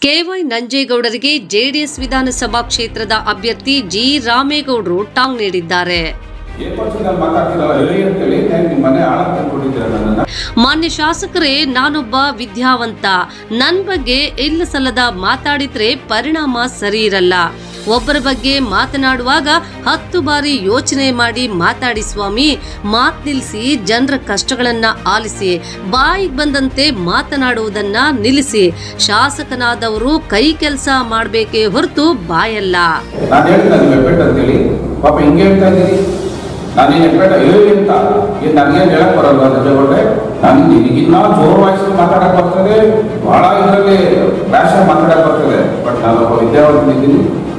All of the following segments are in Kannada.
ಕೆವೈ ನಂಜೇಗೌಡರಿಗೆ ಜೆಡಿಎಸ್ ವಿಧಾನಸಭಾ ಕ್ಷೇತ್ರದ ಅಭ್ಯರ್ಥಿ ಜಿ ರಾಮೇಗೌಡರು ಟಾಂಗ್ ನೀಡಿದ್ದಾರೆ ಏಕವಚನದಲ್ಲಿ ಮಾತಾಡ್ತಿರಲ್ಲ ಹೇಳಿ ಅಂತೇಳಿ ನಾನು ನಿಮ್ಮ ಮನೆ ಆಳ ತಂದ್ಕೊಂಡಿದ್ದೀರ ನನ್ನನ್ನ ಮಾನ್ಯ ಶಾಸಕರೇ ನಾನೊಬ್ಬ ವಿದ್ಯಾವಂತ ನನ್ ಬಗ್ಗೆ ಇಲ್ಲ ಸಲ್ಲದ ಮಾತಾಡಿದ್ರೆ ಪರಿಣಾಮ ಸರಿ ಇರಲ್ಲ ಒಬ್ಬರ ಬಗ್ಗೆ ಮಾತನಾಡುವಾಗ ಹತ್ತು ಬಾರಿ ಯೋಚನೆ ಮಾಡಿ ಮಾತಾಡಿ ಸ್ವಾಮಿ ಮಾತ್ ನಿಲ್ಲಿಸಿ ಜನರ ಕಷ್ಟಗಳನ್ನ ಆಲಿಸಿ ಬಾಯಿಗೆ ಬಂದಂತೆ ಮಾತನಾಡುವುದನ್ನ ನಿಲ್ಲಿಸಿ ಶಾಸಕನಾದವರು ಕೈ ಕೆಲಸ ಮಾಡಬೇಕೇ ಹೊರತು ಬಾಯಲ್ಲ ನಾನು ಹೇಳಿದ ನೀವು ಎಪ್ಪೆಟ್ ಅಂತೇಳಿ ಪಾಪ ಹಿಂಗೆ ಹೇಳ್ತಾ ಇದ್ದೀರಿ ನಾನೇನು ಎಪ್ಪೆಟ್ ಹೇಳಿ ಅಂತ ಏನು ನನಗೇನು ಹೇಳಕ್ ಬರಲ್ವಾ ನಿಜಗೊಂಡೆ ನಾನು ನಿನಗಿನ್ನ ಜೋರು ವಾಯಿಸಿ ಮಾತಾಡಕ್ ಬರ್ತದೆ ಬಹಳ ಇದರಲ್ಲಿ ಭಾಷೆ ಮಾತಾಡಕ್ ಬರ್ತದೆ ಬಟ್ ನಾನೊಬ್ಬ ವಿದ್ಯಾವಂತನಿದ್ದೀನಿ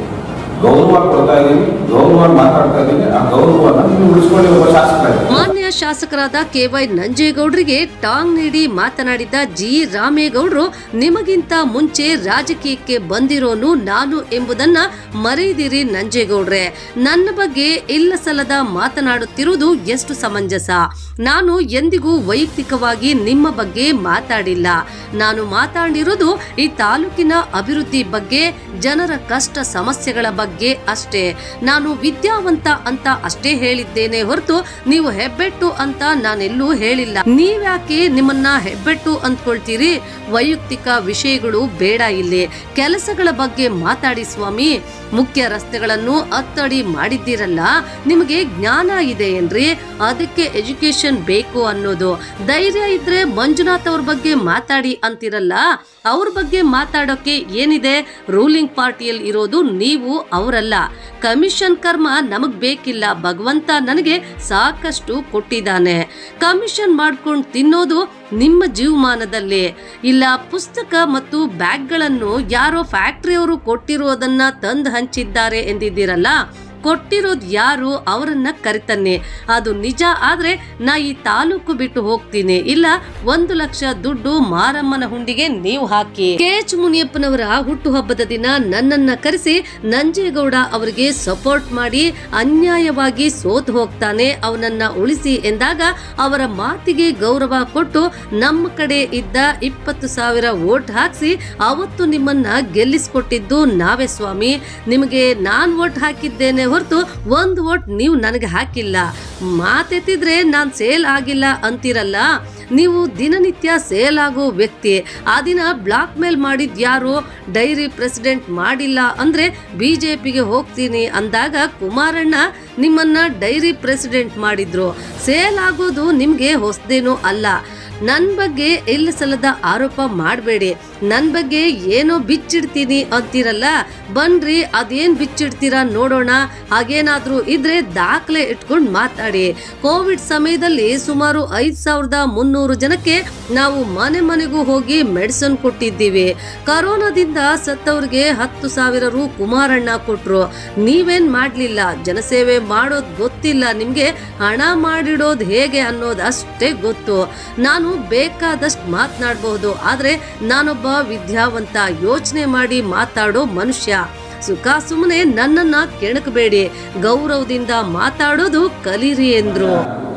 ಗೌರವ ಕೊಡ್ತಾ ಇದ್ದೀನಿ ಗೌರವ ಮಾತಾಡ್ತಾ ಇದ್ದೀನಿ ಆ ಗೌರವನ ನೀವು ಉಳಿಸ್ಕೊಳ್ಳಿ ಒಬ್ಬ ಶಾಸಕ ಮಾನ್ಯ ಶಾಸಕರಾದ ಕೆವೈ ನಂಜೇಗೌಡರಿಗೆ ಟಾಂಗ್ ನೀಡಿ ಮಾತನಾಡಿದ ಜಿ ರಾಮೇಗೌಡರು ನಿಮಗಿಂತ ಮುಂಚೆ ರಾಜಕೀಯಕ್ಕೆ ಬಂದಿರೋನು ನಾನು ಎಂಬುದನ್ನ ಮರೆಯದಿರಿ ನಂಜೇಗೌಡ್ರೆ ನನ್ನ ಬಗ್ಗೆ ಇಲ್ಲ ಸಲ್ಲದ ಮಾತನಾಡುತ್ತಿರುವುದು ಎಷ್ಟು ಸಮಂಜಸ ನಾನು ಎಂದಿಗೂ ವೈಯಕ್ತಿಕವಾಗಿ ನಿಮ್ಮ ಬಗ್ಗೆ ಮಾತಾಡಿಲ್ಲ ನಾನು ಮಾತಾಡಿರೋದು ಈ ತಾಲೂಕಿನ ಅಭಿವೃದ್ಧಿ ಬಗ್ಗೆ ಜನರ ಕಷ್ಟ ಸಮಸ್ಯೆಗಳ ಬಗ್ಗೆ ಅಷ್ಟೇ ನಾನು ವಿದ್ಯಾವಂತ ಅಂತ ಅಷ್ಟೇ ಹೇಳಿದ್ದೇನೆ ಹೊರತು ನೀವು ಹೆಬ್ಬೆಟ್ಟು ಅಂತ ನಾನೆಲ್ಲೂ ಹೇಳಿಲ್ಲ ನೀವ್ಯಾಕೆ ನಿಮ್ಮನ್ನ ಹೆಬ್ಬೆಟ್ಟು ಅಂದ್ಕೊಳ್ತೀರಿ ವೈಯಕ್ತಿಕ ವಿಷಯಗಳು ಬೇಡ ಇಲ್ಲಿ ಕೆಲಸಗಳ ಬಗ್ಗೆ ಮಾತಾಡಿ ಸ್ವಾಮಿ ಮುಖ್ಯ ರಸ್ತೆಗಳನ್ನು ಅತ್ತಡಿ ಮಾಡಿದ್ದೀರಲ್ಲ ನಿಮಗೆ ಜ್ಞಾನ ಇದೆ ಏನ್ರಿ ಅದಕ್ಕೆ ಎಜುಕೇಶನ್ ಬೇಕು ಅನ್ನೋದು ಧೈರ್ಯ ಇದ್ರೆ ಮಂಜುನಾಥ್ ಅವ್ರ ಬಗ್ಗೆ ಮಾತಾಡಿ ಅಂತಿರಲ್ಲ ಅವ್ರ ಬಗ್ಗೆ ಮಾತಾಡೋಕೆ ಏನಿದೆ ರೂಲಿಂಗ್ ಪಾರ್ಟಿಯಲ್ಲಿ ಇರೋದು ನೀವು ಅವರಲ್ಲ ಕಮಿಷನ್ ಕರ್ಮ ನಮಗ್ ಬೇಕಿಲ್ಲ ಭಗವಂತ ನನಗೆ ಸಾಕಷ್ಟು ಕೊಟ್ಟಿದ್ದಾನೆ ಕಮಿಷನ್ ಮಾಡ್ಕೊಂಡು ತಿನ್ನೋದು ನಿಮ್ಮ ಜೀವಮಾನದಲ್ಲಿ ಇಲ್ಲ ಪುಸ್ತಕ ಮತ್ತು ಬ್ಯಾಗ್ಗಳನ್ನು ಯಾರೋ ಫ್ಯಾಕ್ಟರಿಯವರು ಕೊಟ್ಟಿರೋದನ್ನ ತಂದು ಹಂಚಿದ್ದಾರೆ ಎಂದಿದ್ದೀರಲ್ಲ ಕೊಟ್ಟಿರೋದು ಯಾರು ಅವರನ್ನ ಕರಿತನ್ನಿ ಅದು ನಿಜ ಆದ್ರೆ ನಾ ಈ ತಾಲೂಕು ಬಿಟ್ಟು ಹೋಗ್ತೀನಿ ಇಲ್ಲ ಒಂದು ಲಕ್ಷ ದುಡ್ಡು ಮಾರಮ್ಮನ ಹುಂಡಿಗೆ ನೀವು ಹಾಕಿ ಕೆ ಎಚ್ ಮುನಿಯಪ್ಪನವರ ಹುಟ್ಟುಹಬ್ಬದ ದಿನ ನನ್ನನ್ನ ಕರೆಸಿ ನಂಜೇಗೌಡ ಅವರಿಗೆ ಸಪೋರ್ಟ್ ಮಾಡಿ ಅನ್ಯಾಯವಾಗಿ ಸೋತು ಹೋಗ್ತಾನೆ ಅವನನ್ನ ಉಳಿಸಿ ಎಂದಾಗ ಅವರ ಮಾತಿಗೆ ಗೌರವ ಕೊಟ್ಟು ನಮ್ಮ ಕಡೆ ಇದ್ದ ಇಪ್ಪತ್ತು ಸಾವಿರ ವೋಟ್ ಹಾಕ್ಸಿ ಅವತ್ತು ನಿಮ್ಮನ್ನ ಗೆಲ್ಲಿಸ್ಕೊಟ್ಟಿದ್ದು ನಾವೇ ಸ್ವಾಮಿ ನಿಮಗೆ ನಾನ್ ವೋಟ್ ಹಾಕಿದ್ದೇನೆ ಹೊರತು ಒಂದು ವೋಟ್ ನೀವು ನನಗೆ ಹಾಕಿಲ್ಲ ಮಾತೆತ್ತಿದ್ರೆ ನಾನ್ ಸೇಲ್ ಆಗಿಲ್ಲ ಅಂತಿರಲ್ಲ ನೀವು ದಿನನಿತ್ಯ ಸೇಲ್ ಆಗೋ ವ್ಯಕ್ತಿ ಆ ದಿನ ಬ್ಲಾಕ್ ಮೇಲ್ ಮಾಡಿದ್ ಯಾರು ಡೈರಿ ಪ್ರೆಸಿಡೆಂಟ್ ಮಾಡಿಲ್ಲ ಅಂದ್ರೆ ಬಿಜೆಪಿಗೆ ಹೋಗ್ತೀನಿ ಅಂದಾಗ ಕುಮಾರಣ್ಣ ನಿಮ್ಮನ್ನ ಡೈರಿ ಪ್ರೆಸಿಡೆಂಟ್ ಮಾಡಿದ್ರು ಸೇಲ್ ಆಗೋದು ನಿಮ್ಗೆ ಹೊಸದೇನೂ ಅಲ್ಲ ನನ್ನ ಬಗ್ಗೆ ಇಲ್ಲ ಸಲ್ಲದ ಆರೋಪ ಮಾಡಬೇಡಿ ನನ್ನ ಬಗ್ಗೆ ಏನೋ ಬಿಚ್ಚಿಡ್ತೀನಿ ಅಂತೀರಲ್ಲ ಬನ್ರಿ ಅದೇನ್ ಬಿಚ್ಚಿಡ್ತೀರಾ ನೋಡೋಣ ಹಾಗೇನಾದ್ರೂ ಇದ್ರೆ ದಾಖಲೆ ಇಟ್ಕೊಂಡು ಮಾತಾಡಿ ಕೋವಿಡ್ ಸಮಯದಲ್ಲಿ ಸುಮಾರು ಐದ್ ಸಾವಿರದ ಮುನ್ನೂರು ಜನಕ್ಕೆ ನಾವು ಮನೆ ಮನೆಗೂ ಹೋಗಿ ಮೆಡಿಸಿನ್ ಕೊಟ್ಟಿದ್ದೀವಿ ಕರೋನಾದಿಂದ ಸತ್ತವ್ರಿಗೆ ಹತ್ತು ಸಾವಿರ ರು ಕುಮಾರಣ್ಣ ಕೊಟ್ರು ನೀವೇನ್ ಮಾಡ್ಲಿಲ್ಲ ಜನಸೇವೆ ಮಾಡೋದ್ ಗೊತ್ತಿಲ್ಲ ನಿಮ್ಗೆ ಹಣ ಮಾಡಿಡೋದು ಹೇಗೆ ಅನ್ನೋದು ಅಷ್ಟೇ ಗೊತ್ತು ನಾನು ಬೇಕಾದಷ್ಟು ಮಾತನಾಡಬಹುದು ಆದ್ರೆ ನಾನೊಬ್ಬ ವಿದ್ಯಾವಂತ ಯೋಚನೆ ಮಾಡಿ ಮಾತಾಡೋ ಮನುಷ್ಯ ಸುಖ ಸುಮ್ಮನೆ ನನ್ನನ್ನ ಕೆಣಕಬೇಡಿ ಗೌರವದಿಂದ ಮಾತಾಡೋದು ಕಲೀರಿ ಎಂದ್ರು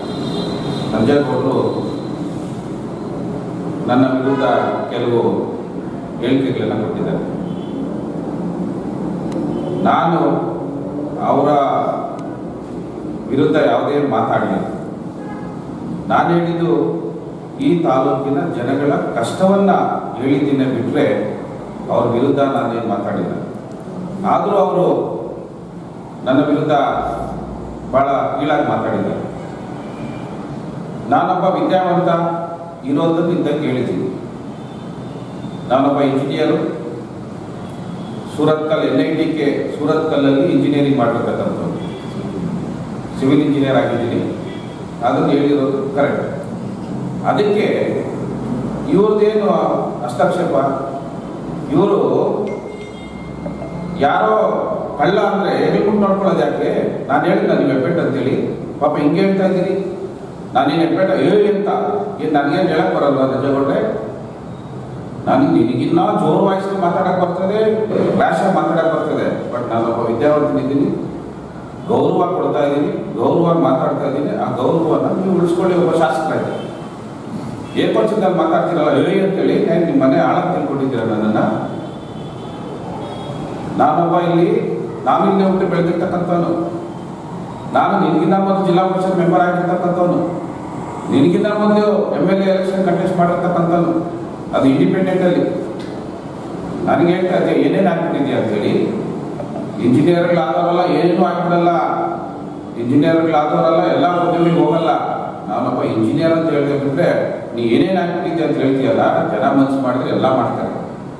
ನಂಜೇಗೌಡರು ನನ್ನ ವಿರುದ್ಧ ಕೆಲವು ಹೇಳಿಕೆಗಳನ್ನು ಕೊಟ್ಟಿದ್ದಾರೆ ನಾನು ಅವರ ವಿರುದ್ಧ ಯಾವುದೇ ಮಾತಾಡಲಿಲ್ಲ ನಾನು ಹೇಳಿದ್ದು ಈ ತಾಲೂಕಿನ ಜನಗಳ ಕಷ್ಟವನ್ನ ಹೇಳಿದ್ದೀನಿ ಬಿಟ್ಟರೆ ಅವ್ರ ವಿರುದ್ಧ ನಾನೇನು ಮಾತಾಡಿಲ್ಲ ಆದರೂ ಅವರು ನನ್ನ ವಿರುದ್ಧ ಭಾಳ ಕೀಳಾಗಿ ಮಾತಾಡಿದ್ದಾರೆ ನಾನೊಬ್ಬ ವಿದ್ಯಾವಂತ ಇರೋದನ್ನು ಇಂತ ಕೇಳಿದ್ದೀನಿ ನಾನೊಬ್ಬ engineer Surathkal N I T K ಸೂರತ್ಕಲ್ಲಲ್ಲಿ ಇಂಜಿನಿಯರಿಂಗ್ ಮಾಡಬೇಕಂತಂದು ಸಿವಿಲ್ ಇಂಜಿನಿಯರ್ ಆಗಿದ್ದೀನಿ ಅದನ್ನು ಹೇಳಿರೋದು ಕರೆಕ್ಟ್ ಅದಕ್ಕೆ ಇವ್ರದ್ದೇನು ಹಸ್ತಕ್ಷೇಪ ಇವರು ಯಾರೋ ಕಳ್ಳ ಅಂದರೆ ಹೇಳ್ಬಿಟ್ಟು ನೋಡ್ಕೊಳ್ಳೋದು ಯಾಕೆ ನಾನು ಹೇಳಿದ್ನ ನೀವು ಎಪ್ಪೆಟ್ ಅಂತೇಳಿ ಪಾಪ ಹಿಂಗೆ ಹೇಳ್ತಾ ಇದ್ದೀರಿ ನಾನೇನು ಎಪ್ಪೆಟ ಹೇಳಿ ಅಂತ ಏನು ನನಗೇನು ಹೇಳಕ್ ಬರಲ್ವಾ ನಿಜಗೊಂಡೆ ನನಗೆ ನಿನಗಿನ್ನ ಜೋರು ವಾಯಿಸಿ ಮಾತಾಡಕ್ ಬರ್ತದೆ ಭಾಷೆ ಮಾತಾಡಕ್ ಬರ್ತದೆ ಬಟ್ ನಾನೊಬ್ಬ ವಿದ್ಯಾವಂತನಿದ್ದೀನಿ ಗೌರವ ಕೊಡ್ತಾ ಇದ್ದೀನಿ ಗೌರವ ಮಾತಾಡ್ತಾ ಇದ್ದೀನಿ ಆ ಗೌರವನ ನೀವು ಉಳಿಸ್ಕೊಳ್ಳಿ ಒಬ್ಬ ಶಾಸಕರಾಗಿ ಏಕವಚನದಲ್ಲಿ ಮಾತಾಡ್ತಿರಲ್ಲ ಹೇಳಿ ಅಂತೇಳಿ ನಾನು ನಿಮ್ಮ ಮನೆ ಆಳ ತಿಳ್ಕೊಂಡಿದ್ದೀರ ನನ್ನನ್ನು ನಾನೊಬ್ಬ ಇಲ್ಲಿ ನಾನು ಇಲ್ಲೇ ಹುಟ್ಟಿ ಬೆಳೆದಿರ್ತಕ್ಕಂಥವನು ನಾನು ನಿನಗಿಂತ ಮೊದಲು ಜಿಲ್ಲಾ ಪರಿಷತ್ ಮೆಂಬರ್ ಆಗಿರ್ತಕ್ಕಂಥವನು ನಿನಗಿಂತ ಮೊದಲು M L A election contest ಮಾಡಿರ್ತಕ್ಕಂಥವನು ಅದು ಇಂಡಿಪೆಂಡೆಂಟಲ್ಲಿ ನನಗೆ ಹೇಳ್ತಾ ಇದ್ದೆ ಏನೇನು ಆಗ್ಬಿಟ್ಟಿದ್ಯಾ ಅಂತೇಳಿ ಇಂಜಿನಿಯರ್ಗಳಾದವರಲ್ಲ ಏನೂ ಆಗ್ಬಿಡಲ್ಲ ಇಂಜಿನಿಯರ್ಗಳಾದವರಲ್ಲ ಎಲ್ಲ ಉದ್ಯೋಗಿಗೆ ಹೋಗಲ್ಲ ನಾನೊಬ್ಬ ಇಂಜಿನಿಯರ್ ಅಂತ ಹೇಳಿದೆ ಬಿಟ್ರೆ ನೀ ಏನೇನು ಆಗ್ಬಿಟ್ಟಿದ್ಯಾ ಅಂತ ಹೇಳ್ತೀಯಲ್ಲ ಜನ ಮನಸ್ಸು ಮಾಡಿದ್ರೆ ಎಲ್ಲ ಮಾಡ್ತಾರೆ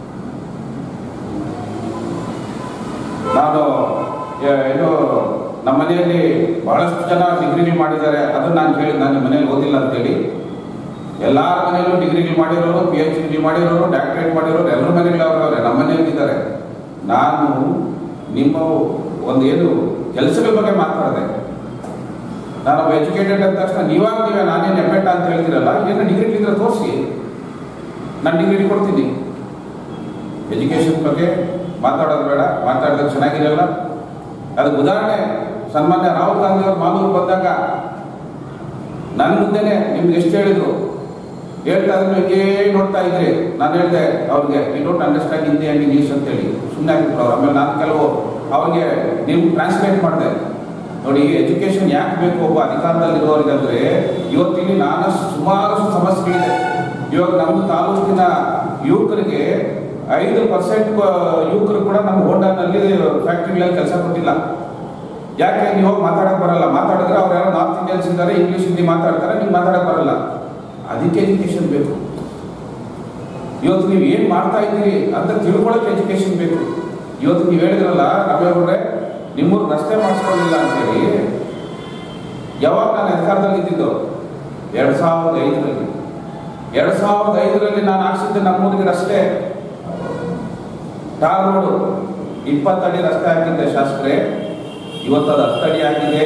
ನಾನು ಏ- ಏನು ನಮ್ಮ ಮನೆಯಲ್ಲಿ ಬಹಳಷ್ಟು ಜನ ಡಿಗ್ರಿಗಳು ಮಾಡಿದ್ದಾರೆ ಅದನ್ನ ನಾನು ಹೇಳಿ ನಾನು ಮನೇಲಿ ಓದಿಲ್ಲ ಅಂತೇಳಿ ಎಲ್ಲಾರ ಮನೆಯಲ್ಲೂ ಡಿಗ್ರಿಗಳು ಮಾಡಿರೋರು ಪಿ ಎಚ್ ಡಿ ಮಾಡಿರೋರು ಡಾಕ್ಟರೇಟ್ ಮಾಡಿರೋರು ಎಲ್ಲರ ಮನೆಯಲ್ಲಿ ಅವ್ರವ್ರೆ ನಮ್ಮ ಮನೆಯಲ್ಲಿ ಇದ್ದಾರೆ ನಾನು ನಿಮ್ಮ ಒಂದು ಏನು ಕೆಲಸಗಳ ಬಗ್ಗೆ ಮಾತಾಡಿದೆ ನಾನು ಎಜುಕೇಟೆಡ್ ಅಂದ ತಕ್ಷಣ ನೀವಾಗ ನೀವೇ ನಾನೇನು ಎಫೆಕ್ಟ್ ಅಂತ ಹೇಳ್ತೀರಲ್ಲ ಏನು ಡಿಗ್ರಿ ಇದ್ರೆ ತೋರಿಸಿ ನಾನು ಡಿಗ್ರಿ ಕೊಡ್ತೀನಿ ಎಜುಕೇಷನ್ ಬಗ್ಗೆ ಮಾತಾಡೋದು ಬೇಡ ಮಾತಾಡಿದ್ರೆ ಚೆನ್ನಾಗಿರಲ್ಲ ಅದಕ್ಕೆ ಉದಾಹರಣೆ ಸನ್ಮಾನ್ಯ ರಾಹುಲ್ ಗಾಂಧಿ ಅವರು ಮಾಲೂರು ಬಂದಾಗ ನನ್ನ ಮುಂದೆನೆ ನಿಮ್ಗೆ ಎಷ್ಟು ಹೇಳಿದ್ರು ಹೇಳ್ತಾ ಇದ್ರೆ ಹಿಂಗೇ ನೋಡ್ತಾ ಇದ್ರಿ ನಾನು ಹೇಳಿದೆ ಅವ್ರಿಗೆ I don't understand Hindi and English ಅಂತೇಳಿ ಸುಮ್ಮನೆ ಆಗಿಬಿಟ್ರು ಅವ್ರು ಆಮೇಲೆ ನಾನು ಕೆಲವು ಅವ್ರಿಗೆ ನೀವು ಟ್ರಾನ್ಸ್ಲೇಟ್ ಮಾಡಿದೆ ನೋಡಿ ಎಜುಕೇಶನ್ ಯಾಕೆ ಬೇಕು ಒಬ್ಬ ಅಧಿಕಾರದಲ್ಲಿರೋರಿಗೆ ಅಂದರೆ ಇವತ್ತಿಲ್ಲಿ ನಾನು ಸುಮಾರು ಸಮಸ್ಯೆಗಳಿದೆ ಇವಾಗ ನಮ್ಮ ತಾಲೂಕಿನ ಯುವಕರಿಗೆ ಐದು ಪರ್ಸೆಂಟ್ ಯುವಕರು ಕೂಡ ನಮ್ಮ ಹೋಂಡಾನಲ್ಲಿ ಫ್ಯಾಕ್ಟ್ರಿಗಳಲ್ಲಿ ಕೆಲಸ ಕೊಟ್ಟಿಲ್ಲ ಯಾಕೆ ನೀವು ಹೋಗಿ ಮಾತಾಡಕ್ ಬರಲ್ಲ ಮಾತಾಡಿದ್ರೆ ಅವ್ರು ಯಾರೋ ನಾರ್ತ್ ಇಂಡಿಯನ್ಸ್ ಇದ್ದಾರೆ ಇಂಗ್ಲೀಷ್ ಹಿಂದಿ ಮಾತಾಡ್ತಾರೆ ನಿಮ್ಗೆ ಮಾತಾಡಕ್ ಬರಲ್ಲ ಅದಕ್ಕೆ ಎಜುಕೇಶನ್ ಬೇಕು ಇವತ್ತು ನೀವು ಏನು ಮಾಡ್ತಾ ಇದ್ದೀರಿ ಅಂತ ತಿಳ್ಕೊಳಕ್ಕೆ ಎಜುಕೇಶನ್ ಬೇಕು ಇವತ್ತು ನೀವು ಹೇಳಿದ್ರಲ್ಲ ರಮೇಗೌಡ್ರೆ ನಿಮ್ಮೂರು ರಸ್ತೆ ಮಾಡಿಸ್ಕೊಳ್ಳಿಲ್ಲ ಅಂತೇಳಿ ಯಾವಾಗ ನಾನು ಅಧಿಕಾರದಲ್ಲಿ ಇದ್ದಿದ್ದು ಎರಡು ಸಾವಿರದ ಐದರಲ್ಲಿ ಎರಡು ಸಾವಿರದ ಐದರಲ್ಲಿ ನಾನು ಹಾಕ್ಸಿದ್ದೆ ನಮ್ಮೂರಿಗೆ ರಸ್ತೆ ಟಾರ್ ರೋಡು ಇಪ್ಪತ್ತಡಿ ರಸ್ತೆ ಹಾಕಿದ್ದೆ ಶಾಸ್ತ್ರೆ ಇವತ್ತು ಅದು ಹತ್ತಡಿ ಆಗಿದೆ